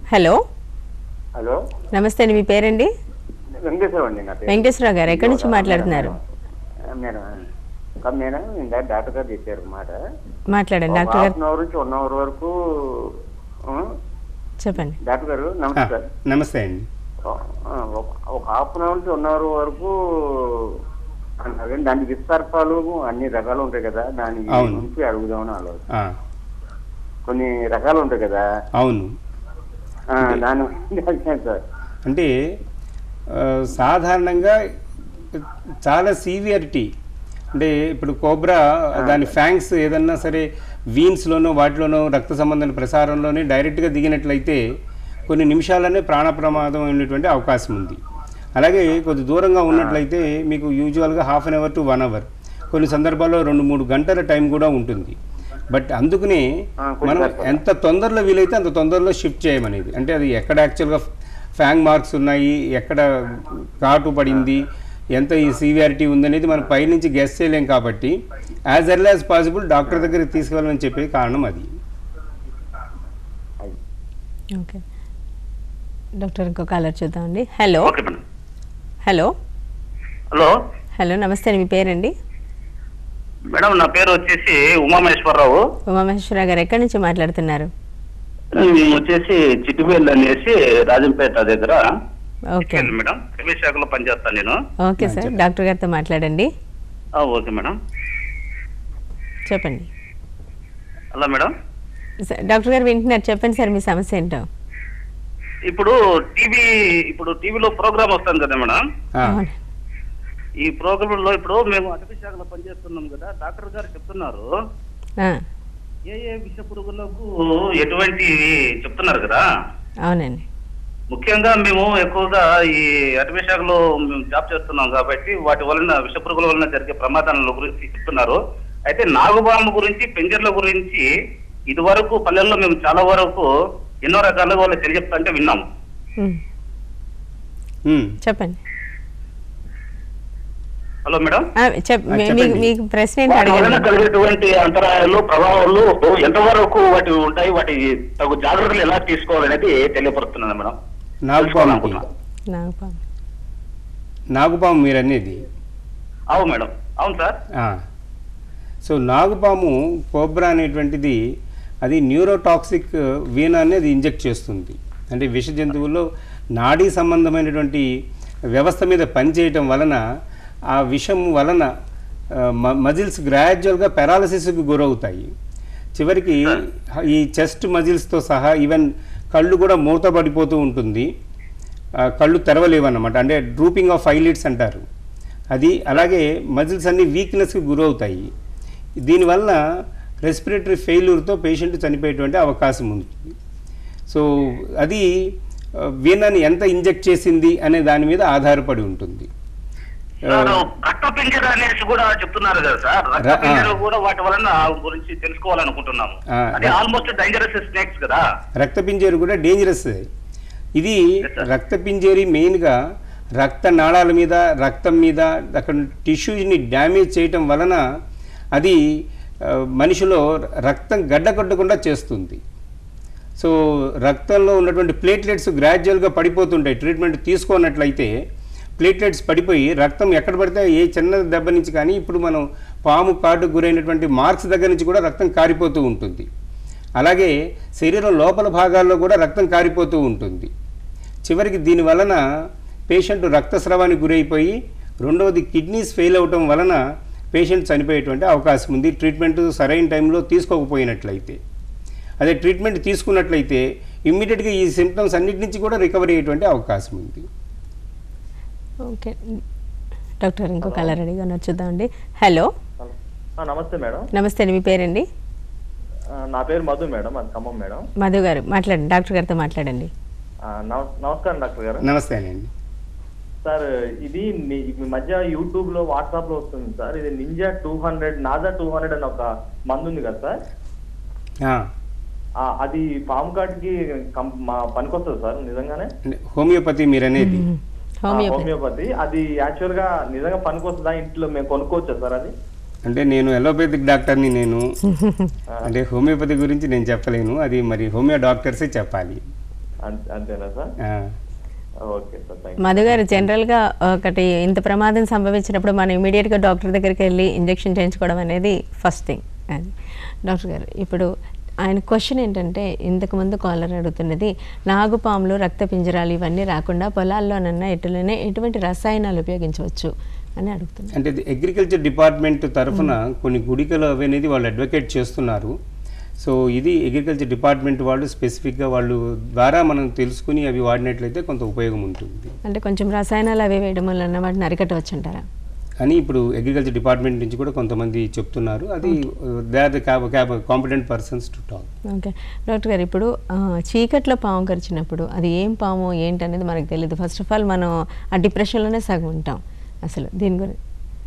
హలో హలో నమస్తే అండి మీ పేరండి వెంకటేశ్వర అండి నా పేరు వెంకటేశ్వరరావు గారు ఎక్కడి నుంచి మాట్లాడుతున్నారు మేడం ఇంకా మేడం ఇందా డాక్టర్ గారు చెప్పారు మాట మాట్లాడండి డాక్టర్ హాఫ్ గారు అన్ అవర్ నుంచి వన్ అవర్ వరకు ఆ, చెప్పండి డాక్టర్ గారు ఆ, నమస్తే నమస్తే అండి ఆ, ఒక- ఒక హాఫ్ అన్ అవర్ నుంచి వన్ అవర్ వరకు అన్నారు కానీ దానికి విస్తర్పాలు అన్ని రకాలు ఉంటాయి కదా దాని అవును. నుంచి అడుగుదామని ఆలోచన ఆ, కొన్ని రకాలు ఉంటాయి కదా అవును ఆ, దాని గురించి సార్ అంటే ఆ, సాధారణంగా చాలా సీవియరిటీ అంటే ఇప్పుడు కోబ్రా దాని ఫ్యాంక్స్ ఏదన్నా సరే వీన్స్లోనో వాటిలోనో రక్త సంబంధం ప్రసారంలోనే డైరెక్ట్గా దిగినట్లయితే కొన్ని నిమిషాలనే ప్రాణ ప్రమాదం అయినటువంటి అవకాశం ఉంది అలాగే కొద్ది దూరంగా ఉన్నట్లయితే మీకు యూజువల్గా half an hour to one hour కొన్ని సందర్భాల్లో రెండు మూడు గంటల టైం కూడా ఉంటుంది బట్ అందుకనే ఆ, కొంచెం మనం సరిపోతుంది. ఎంత తొందరలో వీలైతే అంత తొందరలో షిఫ్ట్ చేయమనేది అంటే అది ఎక్కడ యాక్చువల్గా ఫ్యాంగ్ మార్క్స్ ఉన్నాయి ఎక్కడ ఘాటు పడింది ఎంత ఈ సివియారిటీ ఉందనేది మనం పైనుంచి గెస్ చేయలేం కాబట్టి as early as possible doctor దగ్గరికి తీసుకెళ్ళమని చెప్పే కారణం అది ఓకే డాక్టర్ ఇంకో కాలర్ చూద్దామండి hello okay madam hello hello hello నమస్తే అండి మీ పేరండి మేడం నా పేరు వచ్చేసి ఉమామహేశ్వరరావు ఉమామహేశ్వరరావు గారు ఎక్కడి నుంచి మాట్లాడుతున్నారు మేము వచ్చేసి చిట్టువేళ్ళు అనేసి రాజంపేట దగ్గర ఓకే చిట్టువేలు మేడం రైల్వే శాఖలో పనిచేస్తాను నేను ఓకే సార్ డాక్టర్ గారితో మాట్లాడండి ఆ, ఓకే మేడం చెప్పండి అలా మేడం సార్, డాక్టర్ గారు వింటున్నారు చెప్పండి సార్ మీ సమస్య ఏంటో ఇప్పుడు టీవీ ఇప్పుడు టీవీలో ప్రోగ్రామ్ వస్తుంది కదా మేడం ఆ, అవును. ఈ ప్రోగ్రామ్ లో ఇప్పుడు మేము అటవీ శాఖలో పనిచేస్తున్నాం కదా డాక్టర్ గారు చెప్తున్నారు ఆ, ఏ ఏ విష పురుగులకు ఎటువంటి చెప్తున్నారు కదా అవునండి ముఖ్యంగా మేము ఎక్కువగా ఈ అటవీ శాఖలో మేము జాబ్ చేస్తున్నాం కాబట్టి వాటి వలన విష పురుగుల వలన జరిగే ప్రమాదాల గురించి చెప్తున్నారు అయితే నాగుబాము గురించి పెంజర్ల గురించి ఇది వరకు పల్లెల్లో మేము చాలా వరకు ఎన్నో రకాలుగా వాళ్ళు తెలియజెప్తా విన్నాము ఉమ్, ఉమ్, చెప్పండి హలో మేడం ఆ, చెప్ ఆ, మీ- చెప్పండి. మీకు మీకు ప్రశ్న ఏంటి వాటి వలన అడగండి కలిగేటువంటి అంతరాయాలు ప్రభావాలు ఎంతవరకు వాటి ఉంటాయి వాటి తగు జాగ్రత్తలు ఎలా తీసుకోవాలనేది తెలియపరుస్తున్నాను మేడం నాగుపాముకి తెలుసుకోవాలనుకుంటున్నా. నాగపాము నాగుపాము మీరు అనేది అవును మేడం అవును సార్ ఆ. సో నాగుపాము కోబ్రా అనేటువంటిది అది న్యూరోటాక్సిక్ వీనా అనేది ఇంజెక్ట్ చేస్తుంది అంటే విష జంతువుల్లో నాడీ సంబంధమైనటువంటి వ్యవస్థ మీద పనిచేయటం వలన ఆ విషం వలన మజిల్స్ గ్రాడ్యువల్గా పెరాలసిస్కి గురవుతాయి చివరికి ఈ చెస్ట్ మజిల్స్తో సహా ఈవెన్ కళ్ళు కూడా మూతపడిపోతూ ఉంటుంది ఆ, కళ్ళు తెరవలేవన్నమాట అంటే డ్రూపింగ్ ఆఫ్ ఐలిడ్స్ అంటారు అది అలాగే మజిల్స్ అన్ని వీక్నెస్కి గురవుతాయి దీనివల్ల రెస్పిరేటరీ ఫెయిల్యూర్తో పేషెంట్ చనిపోయేటువంటి అవకాశం ఉంది సో అది ఆ, వీణాన్ని ఎంత ఇంజెక్ట్ చేసింది అనే దాని మీద ఆధారపడి ఉంటుంది సార్ రక్త పింజర అనేసి కూడా చెప్తున్నారు కదా సార్ రక్త ర- ఆ. పింజర కూడా వాటి వలన గురించి తెలుసుకోవాలనుకుంటున్నాము ఆ, అది ర- ఆల్మోస్ట్ డేంజరస్ స్నేక్స్ కదా రక్తపింజేరి కూడా డేంజరస్ ఇది Yes, sir. రక్తపింజేరి మెయిన్గా రక్త నాళాల మీద రక్తం మీద అక్కడ టిష్యూని డ్యామేజ్ చేయటం వలన అది ఆ, మనిషిలో రక్తం గడ్డకట్టకుండా చేస్తుంది సో రక్తంలో ఉన్నటువంటి ప్లేట్లెట్స్ గ్రాడ్యువల్గా పడిపోతుంటాయి ట్రీట్మెంట్ తీసుకున్నట్లయితే ప్లేట్లెట్స్ పడిపోయి రక్తం ఎక్కడ పడితే ఏ చిన్న దెబ్బ నుంచి కానీ ఇప్పుడు మనం పాము కాటుకు గురైనటువంటి మార్క్స్ దగ్గర నుంచి కూడా రక్తం కారిపోతూ ఉంటుంది అలాగే శరీరం లోపల భాగాల్లో కూడా రక్తం కారిపోతూ ఉంటుంది చివరికి దీని వలన పేషెంట్ రక్తస్రావానికి గురైపోయి రెండవది కిడ్నీస్ ఫెయిల్ అవటం వలన పేషెంట్ చనిపోయేటువంటి అవకాశం ఉంది ట్రీట్మెంట్ సరైన టైంలో తీసుకోకపోయినట్లయితే అదే ట్రీట్మెంట్ తీసుకున్నట్లయితే ఇమ్మీడియట్గా ఈ సిమ్టమ్స్ అన్నిటి నుంచి కూడా రికవరీ అయ్యేటువంటి అవకాశం ఉంది ఓకే డాక్టర్ ఇంకో కలర్ రెడీగా ఉన్నారు చూద్దామండి హలో ఆ, నమస్తే మేడం నమస్తే అండి మీ పేరండి ఆ, నా పేరు మధు మేడం అది ఖమ్మం మేడం మధు గారు మాట్లాడండి డాక్టర్ గారితో మాట్లాడండి ఆ, నమ- నమస్కారం డాక్టర్ గారు నమస్తే అండి సార్ ఇది ని- ఈ మధ్య యూట్యూబ్ లో వాట్సాప్ లో వస్తుంది సార్ ఇది నింజా టూ హండ్రెడ్ నాజా టూ హండ్రెడ్ అని ఒక మందు ఉంది కదా సార్ ఆ, ఆ, అది పాము కాటికి కం- మా పనికొస్తుంది సార్ నిజంగానే హోమియోపతి మీరు అనేది ఆ, హోమియోపతి హోమియోపతి అది యాక్చువల్ గా నిజంగా పనికొస్తుందా ఇంట్లో మేము కొనుక్కోవచ్చా సార్ అది అంటే నేను ఎలోపతిక్ డాక్టర్ని నేను అంటే హోమియోపతి గురించి నేను చెప్పలేను అది మరి హోమియో డాక్టర్సే చెప్పాలి అంతే- అంతేనా సార్ ఆ, ఓకే సార్ థ్యాంక్ మధు గారు జనరల్గా ఒకటి ఇంత ప్రమాదం సంభవించినప్పుడు మనం ఇమీడియట్గా డాక్టర్ దగ్గరికి వెళ్ళి ఇంజెక్షన్ చేయించుకోవడం అనేది ఫస్ట్ థింగ్ అది డాక్టర్ గారు ఇప్పుడు ఆయన క్వశ్చన్ ఏంటంటే ఇంతకుముందు కాలర్ అడుగుతున్నది నాగుపాములు రక్త పింజరాలు ఇవన్నీ రాకుండా పొలాల్లోనన్నా ఎటులోనే ఎటువంటి రసాయనాలు ఉపయోగించవచ్చు అని అడుగుతున్నారు అంటే ఇది అగ్రికల్చర్ డిపార్ట్మెంట్ తరఫున కొన్ని గుడికలు అవి అనేది వాళ్ళు అడ్వకేట్ చేస్తున్నారు సో ఇది అగ్రికల్చర్ డిపార్ట్మెంట్ వాళ్ళు స్పెసిఫిక్గా వాళ్ళు ద్వారా మనం తెలుసుకుని అవి వాడినట్లయితే కొంత ఉపయోగం ఉంటుంది అంటే కొంచెం రసాయనాలు అవి వేయడం వల్ల వాటిని అరికట్టవచ్చు అంటారా అని ఇప్పుడు అగ్రికల్చర్ డిపార్ట్మెంట్ నుంచి కూడా కొంతమంది చెప్తున్నారు అది they are the competent persons to talk okay doctor గారు ఇప్పుడు ఆ, చీకట్లో పాము కరిచినప్పుడు అది ఏం పాము ఏంటి అనేది మనకు తెలియదు ఫస్ట్ ఆఫ్ ఆల్ మనం ఆ డిప్రెషన్లోనే సగం ఉంటాం అసలు దీని గురించి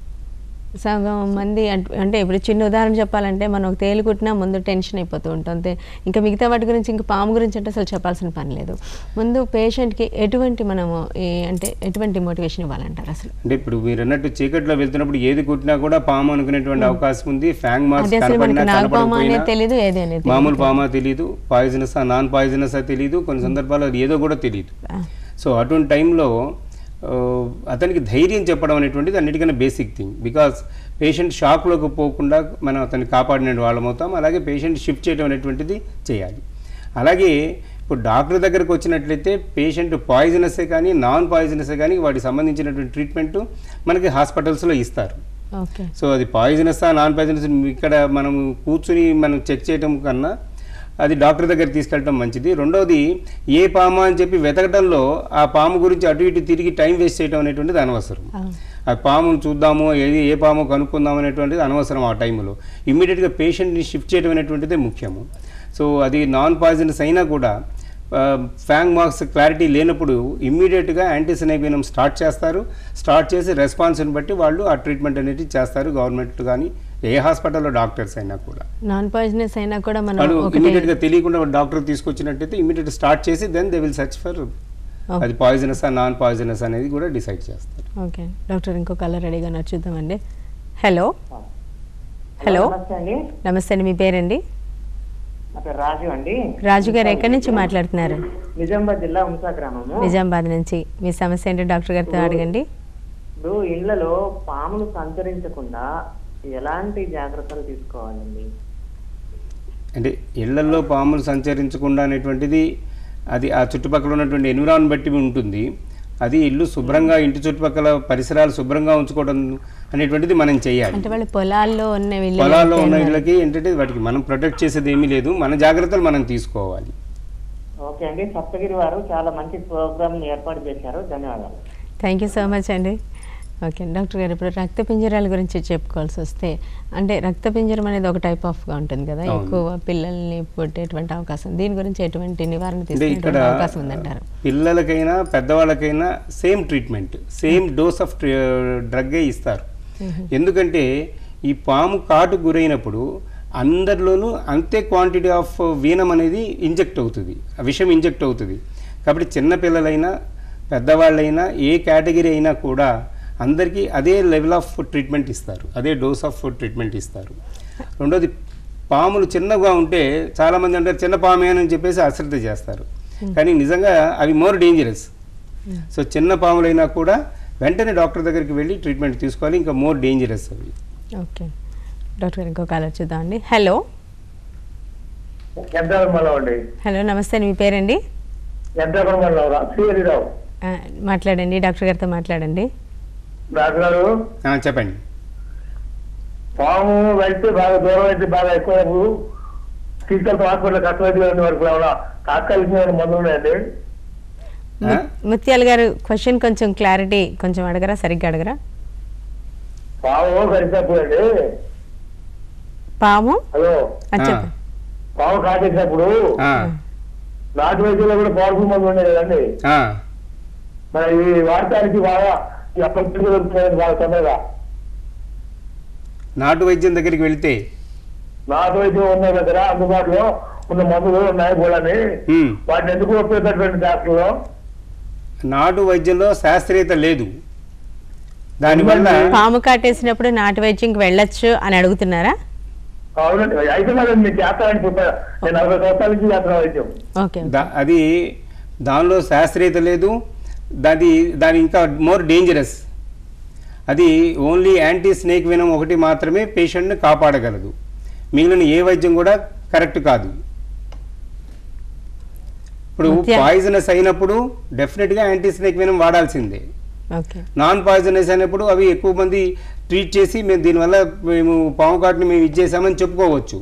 సగం మంది అంట- అంటే ఇప్పుడు చిన్న ఉదాహరణ చెప్పాలంటే మనం ఒక తేలు కుట్టినా ముందు టెన్షన్ అయిపోతూ ఉంటాం అంతే ఇంకా మిగతా వాటి గురించి ఇంకా పాము గురించి అంటే అసలు చెప్పాల్సిన పని లేదు ముందు పేషెంట్కి ఎటువంటి మనము ఈ- అంటే ఎటువంటి మోటివేషన్ ఇవ్వాలంటారు అసలు అంటే ఇప్పుడు మీరు అన్నట్టు చీకట్లో వెళ్తున్నప్పుడు ఏది కుట్టినా కూడా పాము అనుకునేటువంటి అవకాశం ఉంది ఫ్యాంగ్ మార్క్స్ అది అసలు కనపడినా మనకి నాగపాము కనపడకపోయినా అనేది తెలీదు ఏది అనేది మామూలు పామా తెలియదు పాయిజనస్ నాన్ పాయిజనస్ తెలియదు కొన్ని సందర్భాల్లో అది ఏదో కూడా తెలియదు సో అటువంటి టైంలో ఆ, అతనికి ధైర్యం చెప్పడం అనేటువంటిది అన్నిటికన్నా బేసిక్ థింగ్ బికాస్ పేషెంట్ షాక్లోకి పోకుండా మనం అతన్ని కాపాడిన వాళ్ళం అవుతాం అలాగే పేషెంట్ షిఫ్ట్ చేయడం అనేటువంటిది చేయాలి అలాగే ఇప్పుడు డాక్టర్ దగ్గరకు వచ్చినట్లయితే పేషెంట్ పాయిజనసే కానీ నాన్ పాయిజనసే కానీ వాటికి సంబంధించినటువంటి ట్రీట్మెంట్ మనకి హాస్పిటల్స్లో ఇస్తారు ఓకే సో అది పాయిజనసా నాన్ పాయిజనస్ ఇక్కడ మనం కూర్చుని మనం చెక్ చేయడం కన్నా అది డాక్టర్ దగ్గర తీసుకెళ్ళడం మంచిది రెండవది ఏ పాము అని చెప్పి వెతకడంలో ఆ పాము గురించి అటు ఇటు తిరిగి టైం వేస్ట్ చేయడం అనేటువంటిది అనవసరం ఆ పామును చూద్దాము ఏది ఏ పాము కనుక్కుందాం అనేటువంటిది అనవసరం ఆ టైంలో ఇమ్మీడియట్గా పేషెంట్ని షిఫ్ట్ చేయడం అనేటువంటిదే ముఖ్యము సో అది నాన్ పాయిజనస్ అయినా కూడా ఫ్యాంగ్ మార్క్స్ క్లారిటీ లేనప్పుడు ఇమ్మీడియట్గా యాంటీసినైబినం స్టార్ట్ చేస్తారు స్టార్ట్ చేసి రెస్పాన్స్ని బట్టి వాళ్ళు ఆ ట్రీట్మెంట్ అనేది చేస్తారు గవర్నమెంట్ కానీ ఏ హాస్పిటల్లో డాక్టర్స్ అయినా కూడా నాన్ పాయిజనస్ అయినా కూడా మనం వాళ్ళు ఒకటి ఇమీడియట్గా తెలియకుండా డాక్టర్ తీసుకొచ్చినట్టయితే ఇమీడియట్ స్టార్ట్ చేసి then they will search for అది పాయిజనస్ నాన్ పాయిజనస్ అనేది కూడా డిసైడ్ చేస్తారు ఓకే డాక్టర్ ఇంకో కలర్ రెడీగా ఉన్నారు చూద్దామండి హలో హలో నమస్తే అండి నమస్తే అండి మీ పేరండి నా పేరు రాజు అండి రాజు గారు ఎక్కడి నుంచి మాట్లాడుతున్నారు నిజామాబాద్ జిల్లా ఉంసా గ్రామము నిజామాబాద్ నుంచి మీ సమస్య ఏంటో డాక్టర్ గారితో అడగండి ఇప్పుడు ఇండ్లలో పాములు సంచరించకుండా ఎలాంటి జాగ్రత్తలు తీసుకోవాలండి అంటే ఇళ్లల్లో పాములు సంచరించకుండా అనేటువంటిది అది ఆ చుట్టుపక్కల ఉన్నటువంటి ఎన్విరాన్ బట్టి ఉంటుంది అది ఇల్లు శుభ్రంగా ఇంటి చుట్టుపక్కల పరిసరాలు శుభ్రంగా ఉంచుకోవడం అనేటువంటిది మనం చేయాలి అంటే వాళ్ళు పొలాల్లో ఉన్న వీళ్ళు పొలాల్లో ఉన్న ఇళ్ళకి ఏంటంటే వాటికి మనం ప్రొటెక్ట్ చేసేది ఏమీ లేదు మన జాగ్రత్తలు మనం తీసుకోవాలి ఓకే అండి సప్తగిరి వారు చాలా మంచి ప్రోగ్రామ్ ఏర్పాటు చేశారు ధన్యవాదాలు థ్యాంక్ యూ సో మచ్ అండి ఓకే డాక్టర్ గారు ఇప్పుడు రక్త పింజరాల గురించి చెప్పుకోవాల్సి వస్తే అంటే రక్త పింజరం అనేది ఒక టైప్ ఆఫ్గా ఉంటుంది కదా అవును. ఎక్కువ పిల్లల్ని పుట్టేటువంటి అవకాశం దీని గురించి ఎటువంటి నివారణ అంటే ఇక్కడ తీసుకునే అవకాశం ఉందంటారు పిల్లలకైనా పెద్దవాళ్ళకైనా same treatment same dose of డ్రగ్గే ఇస్తారు ఎందుకంటే ఈ పాము కాటు గురైనప్పుడు అందరిలోనూ అంతే క్వాంటిటీ ఆఫ్ వీనం అనేది ఇంజెక్ట్ అవుతుంది ఆ విషం ఇంజెక్ట్ అవుతుంది కాబట్టి చిన్న పిల్లలైనా పెద్దవాళ్ళైనా ఏ కేటగిరీ అయినా కూడా అందరికీ అదే లెవెల్ ఆఫ్ ట్రీట్మెంట్ ఇస్తారు అదే డోస్ ఆఫ్ ట్రీట్మెంట్ ఇస్తారు రెండోది పాములు చిన్నగా ఉంటే చాలామంది అంటారు చిన్న పామే అని చెప్పేసి అశ్రద్ధ చేస్తారు కానీ నిజంగా అవి మోర్ డేంజరస్ సో చిన్న పాములైనా కూడా వెంటనే డాక్టర్ దగ్గరికి వెళ్ళి ట్రీట్మెంట్ తీసుకోవాలి ఇంకా మోర్ డేంజరస్ అవి ఓకే డాక్టర్ గారు ఇంకో కాలర్ చూద్దామండి హలో ఎంత అండి హలో నమస్తే అండి మీ పేరండి ఎంత శ్రీహరిరావు ఆ, మాట్లాడండి డాక్టర్ గారితో మాట్లాడండి డాక్టర్ గారు ఆ, చెప్పండి పాము వెళ్తే బాగా దూరం అయితే బాగా ఎక్కువ తీసుకెళ్తే హాస్పిటల్ కష్టమైతే వరకు ఏమన్నా తాత్కాలిక మందులు ఉన్నాయండి ఆ? ముత్యాల గారు క్వశ్చన్ కొంచెం క్లారిటీ కొంచెం అడగరా సరిగ్గా అడగరా పాము సరిపోయండి పాము హలో ఆ, ఆ, చెప్పండి పాము కాటేసినప్పుడు ఆ, నాటు వైద్యంలో కూడా పవర్ఫుల్ మందులు ఉన్నాయి కదండి ఆ. మరి ఈ వాడటానికి బాగా ఎప్పటి దొరుకుతున్నాయి బాగా తొందరగా నాటు వైద్యం దగ్గరికి వెళితే నాటు వైద్యం ఉన్న దగ్గర అందుబాటులో ఉన్న మందులు ఉన్నాయి కూడా హ్మ్, వాటిని ఎందుకు ఉపయోగపడేటువంటి డాక్టర్లు నాటు వైద్యంలో శాస్త్రీయత లేదు దానివల్ల పాము కాటేసినప్పుడు నాటు వైద్యంకి వెళ్ళొచ్చు అని అడుగుతున్నారా అవునండి అయితే మరి మీకు చేస్తానని చెప్పారు నేను నలభై సంవత్సరాల నుంచి చేస్తున్నా వైద్యం ఓకే దా- అది దానిలో శాస్త్రీయత లేదు దాది దాని ఇంకా మోర్ డేంజరస్ అది ఓన్లీ యాంటీ స్నేక్ వినం ఒకటి మాత్రమే పేషెంట్ని కాపాడగలదు మిగిలిన ఏ వైద్యం కూడా కరెక్ట్ కాదు ఇప్పుడు ముత్యాలు. పాయిజనస్ అయినప్పుడు డెఫినెట్గా యాంటీ స్నేక్ వినం వాడాల్సిందే ఓకే నాన్ పాయిజనస్ అయినప్పుడు అవి ఎక్కువ మంది ట్రీట్ చేసి మేము దీనివల్ల మేము పాము కాటుని మేము ఇచ్చేసామని చెప్పుకోవచ్చు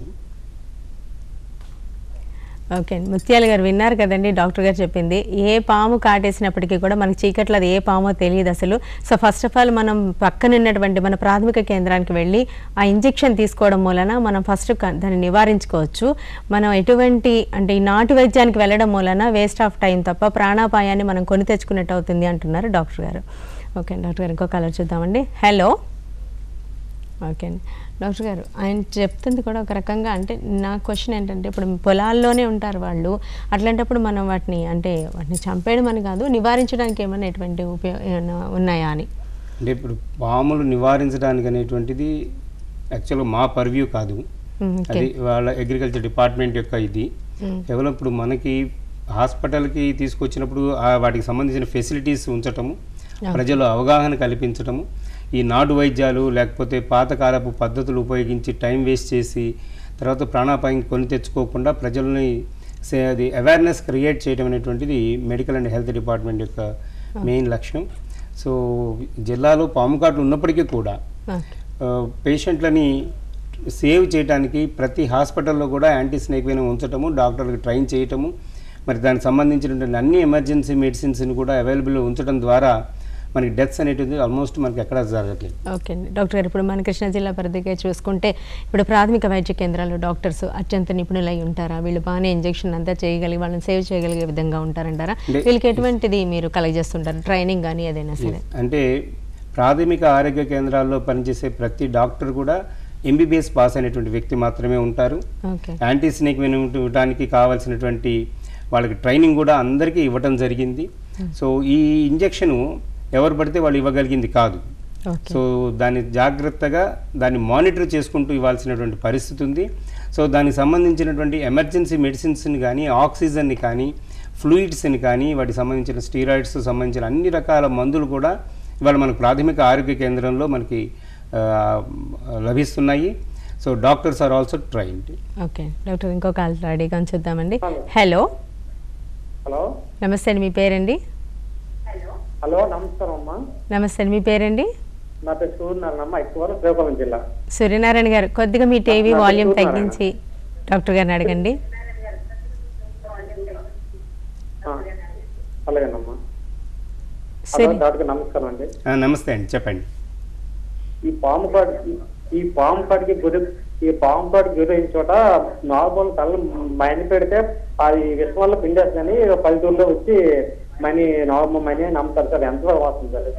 ఓకే అండి ముత్యాల గారు విన్నారు కదండి డాక్టర్ గారు చెప్పింది ఏ పాము కాటేసినప్పటికీ కూడా మనకి చీకట్లో అది ఏ పామో తెలియదు అసలు సో ఫస్ట్ ఆఫ్ ఆల్ మనం పక్కన ఉన్నటువంటి మన ప్రాథమిక కేంద్రానికి వెళ్ళి ఆ ఇంజెక్షన్ తీసుకోవడం మూలన మనం ఫస్ట్ దాన్ని నివారించుకోవచ్చు మనం ఎటువంటి అంటే ఈ నాటు వైద్యానికి వెళ్ళడం మూలన వేస్ట్ ఆఫ్ టైం తప్ప ప్రాణాపాయాన్ని మనం కొని తెచ్చుకున్నట్టు అవుతుంది అంటున్నారు డాక్టర్ గారు ఓకే అండి డాక్టర్ గారు ఇంకో కలర్ చూద్దామండి హలో ఓకే అండి డాక్టర్ గారు ఆయన చెప్తుంది కూడా ఒక రకంగా అంటే నా క్వశ్చన్ ఏంటంటే ఇప్పుడు పొలాల్లోనే ఉంటారు వాళ్ళు అట్లాంటప్పుడు మనం వాటిని అంటే వాటిని చంపేయడం అని కాదు నివారించడానికి ఏమైనా ఎటువంటి ఉపయోగ ఏమైనా ఉన్నాయా అని అంటే ఇప్పుడు పాములు నివారించడానికి అనేటువంటిది యాక్చువల్గా మా పర్వ్యూ కాదు మ్మ్, ఓకే. అది వాళ్ళ అగ్రికల్చర్ డిపార్ట్మెంట్ యొక్క ఇది మ్మ్. కేవలం ఇప్పుడు మనకి హాస్పిటల్కి తీసుకొచ్చినప్పుడు ఆ వాటికి సంబంధించిన ఫెసిలిటీస్ ఉంచటము Yeah. ప్రజలు అవగాహన కల్పించటము ఈ నాటు వైద్యాలు లేకపోతే పాతకాలపు పద్ధతులు ఉపయోగించి టైం వేస్ట్ చేసి తర్వాత ప్రాణాపాయం కొని తెచ్చుకోకుండా ప్రజల్ని సే- అది అవేర్నెస్ క్రియేట్ చేయడం అనేటువంటిది మెడికల్ అండ్ హెల్త్ డిపార్ట్మెంట్ యొక్క మెయిన్ లక్ష్యం సో జిల్లాలో పాము కాట్లు ఉన్నప్పటికీ కూడా ఓకే ఆ, పేషెంట్లని సేవ్ చేయడానికి ప్రతి హాస్పిటల్లో కూడా యాంటీ స్నేక్ వెనం ఉంచటము డాక్టర్లకు ట్రైన్ చేయటము మరి దానికి సంబంధించినటువంటి అన్ని ఎమర్జెన్సీ మెడిసిన్స్ని కూడా అవైలబుల్ ఉంచడం ద్వారా మనకి డెత్స్ అనేటిది ఆల్మోస్ట్ మనకి ఎక్కడ జరగట్లేదు ఓకే అండి డాక్టర్ గారు ఇప్పుడు మన కృష్ణా జిల్లా పరిధిగా చూసుకుంటే ఇప్పుడు ప్రాథమిక వైద్య కేంద్రాల్లో డాక్టర్స్ అత్యంత నిపుణులై ఉంటారా వీళ్ళు బాగానే ఇంజెక్షన్ అంతా చేయగలిగి వాళ్ళని సేవ్ చేయగలిగే విధంగా ఉంటారంటారా అంటే- వీళ్ళకి ఎటువంటిది మీరు కలగజేస్తుంటారు ట్రైనింగ్ కానీ ఏదైనా సరే అంటే ప్రాథమిక ఆరోగ్య కేంద్రాల్లో పనిచేసే ప్రతి డాక్టర్ కూడా ఎంబీబీఎస్ పాస్ అయినటువంటి వ్యక్తి మాత్రమే ఉంటారు ఓకే యాంటీ స్నేక్ వెనం ఇవ్వడానికి కావాల్సినటువంటి వాళ్ళకి ట్రైనింగ్ కూడా అందరికీ ఇవ్వటం జరిగింది సో ఈ ఇంజెక్షను ఎవరు పడితే వాళ్ళు ఇవ్వగలిగింది కాదు ఓకే సో దాన్ని జాగ్రత్తగా దాన్ని మానిటర్ చేసుకుంటూ ఇవ్వాల్సినటువంటి పరిస్థితి ఉంది సో దానికి సంబంధించినటువంటి ఎమర్జెన్సీ మెడిసిన్స్ని కానీ ఆక్సిజన్ని కానీ ఫ్లూయిడ్స్ని కానీ వాటికి సంబంధించిన స్టీరాయిడ్స్ సంబంధించిన అన్ని రకాల మందులు కూడా ఇవాళ మనకు ప్రాథమిక ఆరోగ్య కేంద్రంలో మనకి ఆ, లభిస్తున్నాయి so doctors are also trained okay doctor ఇంకో కాల్ రెడీగా చూద్దామండి హలో హలో నమస్తే అండి మీ పేరండి హలో నమస్కారం అమ్మా నమస్తే అండి మీ పేరండి నా పేరు సూర్యనారాయణ అమ్మ ఎక్కువ శ్రీకాకుళం జిల్లా సూర్యనారాయణ గారు కొద్దిగా మీ టీవీ నా పేరు వాల్యూమ్ సూర్యనారాయణ. తగ్గించి డాక్టర్ గారిని అడగండి ఆ, అలాగేనమ్మా హలో సరే డాక్టర్ గారు నమస్కారం అండి ఆ, నమస్తే అండి చెప్పండి ఈ పాము కాడి ఈ పాము కాడికి గురి ఈ పాము కాడికి గురైన చోట నార్మల్ కళ్ళు మని పెడితే అది విషం వల్ల పిండేస్తుందని పల్లెటూరులో వచ్చి మనీ నార్మల్ మనీ అని నమ్ముతారు సార్ ఎంతవరకు వస్తుంది సార్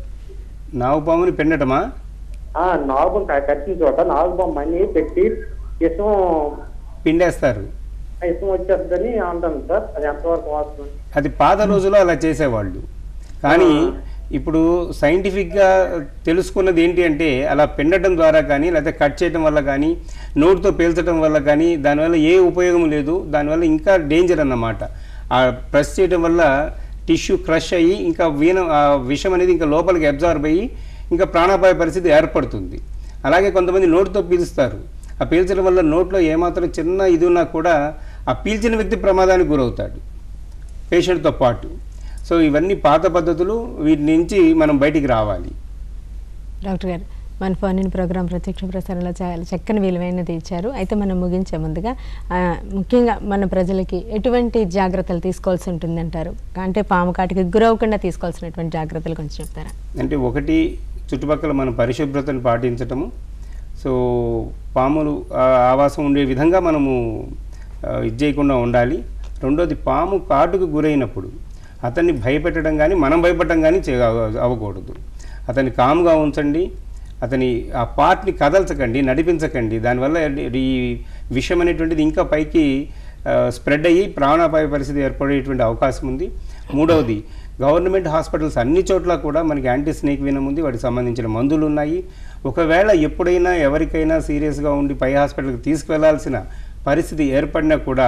నాగుపాముని పెండటమా ఆ నార్మల్ కట్టిన చోట నార్మల్ మనీ పెట్టి విషం పిండేస్తారు విషం వచ్చేస్తుందని అంటాను సార్ అది ఎంతవరకు వస్తుంది అది పాత రోజుల్లో అలా చేసేవాళ్ళు కానీ ఇప్పుడు సైంటిఫిక్గా తెలుసుకున్నది ఏంటి అంటే అలా పిండటం ద్వారా కానీ లేకపోతే కట్ చేయడం వల్ల కానీ నోటితో పీల్చడం వల్ల కానీ దానివల్ల ఏ ఉపయోగం లేదు దానివల్ల ఇంకా డేంజర్ అన్నమాట ఆ ప్రెస్ చేయడం వల్ల టిష్యూ క్రష్ అయ్యి ఇంకా వీణ ఆ విషం అనేది ఇంకా లోపలికి అబ్జార్బ్ అయ్యి ఇంకా ప్రాణాపాయ పరిస్థితి ఏర్పడుతుంది అలాగే కొంతమంది నోటితో పీలుస్తారు ఆ పీల్చడం వల్ల నోట్లో ఏమాత్రం చిన్న ఇది ఉన్నా కూడా ఆ పీల్చిన వ్యక్తి ప్రమాదానికి గురవుతాడు పేషెంట్తో పాటు సో ఇవన్నీ పాత పద్ధతులు వీటి నుంచి మనం బయటికి రావాలి డాక్టర్ గారు మన ఫోన్ ఇన్ ప్రోగ్రాం ప్రత్యక్ష ప్రసారంలో చాలా చక్కని విలువైనది ఇచ్చారు అయితే మనం ముగించే ముందుగా ఆ, ముఖ్యంగా మన ప్రజలకి ఎటువంటి జాగ్రత్తలు తీసుకోవాల్సి ఉంటుందంటారు అంటే పాము కాటికి గురవకుండా తీసుకోవాల్సినటువంటి జాగ్రత్తలు కొంచెం చెప్తారా అంటే ఒకటి చుట్టుపక్కల మనం పరిశుభ్రతను పాటించటము సో పాములు ఆ, ఆవాసం ఉండే విధంగా మనము ఆ, ఇది చేయకుండా ఉండాలి రెండోది పాము కాటుకు గురైనప్పుడు అతన్ని భయపెట్టడం కానీ మనం భయపడటం కానీ చే అవ్వకూడదు అతన్ని కామ్గా ఉంచండి అతని ఆ పార్ట్ని కదల్చకండి నడిపించకండి దానివల్ల ఈ విషం అనేటువంటిది ఇంకా పైకి స్ప్రెడ్ అయ్యి ప్రాణాపాయ పరిస్థితి ఏర్పడేటువంటి అవకాశం ఉంది మూడవది గవర్నమెంట్ హాస్పిటల్స్ అన్ని చోట్ల కూడా మనకి యాంటీ స్నేక్ వినం ఉంది వాటికి సంబంధించిన మందులు ఉన్నాయి ఒకవేళ ఎప్పుడైనా ఎవరికైనా సీరియస్గా ఉండి పై హాస్పిటల్కి తీసుకువెళ్లాల్సిన పరిస్థితి ఏర్పడినా కూడా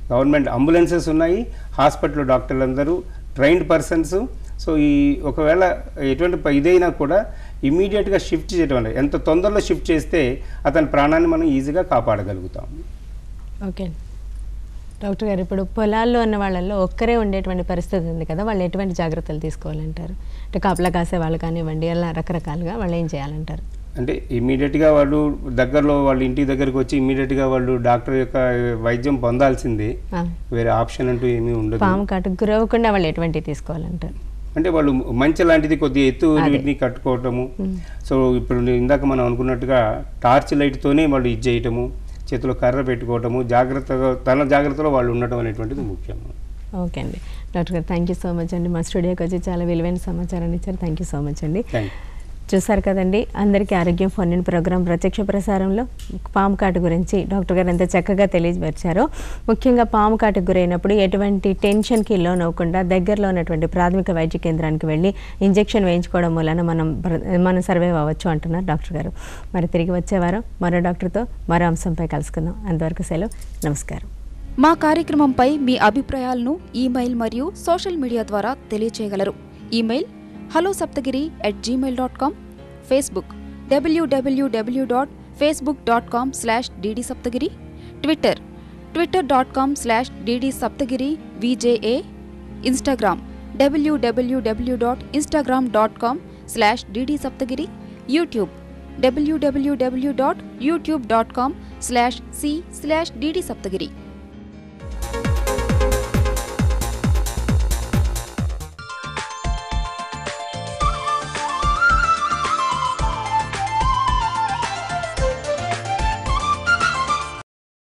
గవర్నమెంట్ అంబులెన్సెస్ ఉన్నాయి హాస్పిటల్ డాక్టర్లు అందరూ ట్రైన్డ్ పర్సన్స్ సో ఈ ఒకవేళ ఎటువంటి ప- ఇదైనా కూడా ఇమీడియట్గా షిఫ్ట్ చేయడం వల్ల ఎంత తొందరలో షిఫ్ట్ చేస్తే అతని ప్రాణాన్ని మనం ఈజీగా కాపాడగలుగుతాం ఓకే డాక్టర్ గారు ఇప్పుడు పొలాల్లో ఉన్న వాళ్ళల్లో ఒక్కరే ఉండేటువంటి పరిస్థితి ఉంది కదా వాళ్ళు ఎటువంటి జాగ్రత్తలు తీసుకోవాలంటారు అంటే కాపలా కాసే వాళ్ళు కానివ్వండి అలా రకరకాలుగా వాళ్ళు ఏం చేయాలంటారు అంటే ఇమీడియట్గా వాళ్ళు దగ్గరలో వాళ్ళ ఇంటి దగ్గరికి వచ్చి ఇమీడియట్గా వాళ్ళు డాక్టర్ యొక్క వైద్యం పొందాల్సిందే ఆ, వేరే ఆప్షన్ అంటూ ఏమీ ఉండదు పాము కాటుకు గురవ్వకుండా వాళ్ళు ఎటువంటివి తీసుకోవాలంటారు అంటే వాళ్ళు మంచి లాంటిది కొద్దిగా ఎత్తు అదే. వీటిని కట్టుకోవటము మ్మ్. సో ఇప్పుడు నేను ఇందాక మనం అనుకున్నట్టుగా టార్చ్ లైట్తోనే వాళ్ళు ఇది చేయటము చేతిలో కర్ర పెట్టుకోవటము జాగ్రత్తగా తన జాగ్రత్తలో వాళ్ళు ఉండటం అనేటువంటిది ముఖ్యం ఓకే అండి డాక్టర్ గారు థ్యాంక్ యూ సో మచ్ అండి మా స్టూడియోకి వచ్చి చాలా విలువైన సమాచారాన్ని ఇచ్చారు థ్యాంక్ యూ సో మచ్ అండి థ్యాంక్ చూసారు కదండి అందరికీ ఆరోగ్యం ఫోన్ ఇన్ ప్రోగ్రాం ప్రత్యక్ష ప్రసారంలో పాము కాటు గురించి డాక్టర్ గారు ఎంత చక్కగా తెలియపరిచారో ముఖ్యంగా పాము కాటుకు గురైనప్పుడు ఎటువంటి టెన్షన్కి లోన్ అవ్వకుండా దగ్గరలో ఉన్నటువంటి ప్రాథమిక వైద్య కేంద్రానికి వెళ్ళి ఇంజెక్షన్ వేయించుకోవడం వలన మనం బ్ర- మనం సర్వైవ్ అవ్వచ్చు అంటున్నారు డాక్టర్ గారు మరి తిరిగి వచ్చేవారం మరో డాక్టర్తో మరో అంశంపై కలుసుకుందాం అంతవరకు సెలవు నమస్కారం మా కార్యక్రమంపై మీ అభిప్రాయాలను ఈమెయిల్ మరియు సోషల్ మీడియా ద్వారా తెలియచేయగలరు email hello Saptagiri at Gmail dot com Facebook W W W dot Facebook dot com slash DD Saptagiri Twitter Twitter dot com slash DD Saptagiri VJA Instagram W W W dot Instagram dot com slash DD Saptagiri YouTube W W W dot YouTube dot com slash C slash DD Saptagiri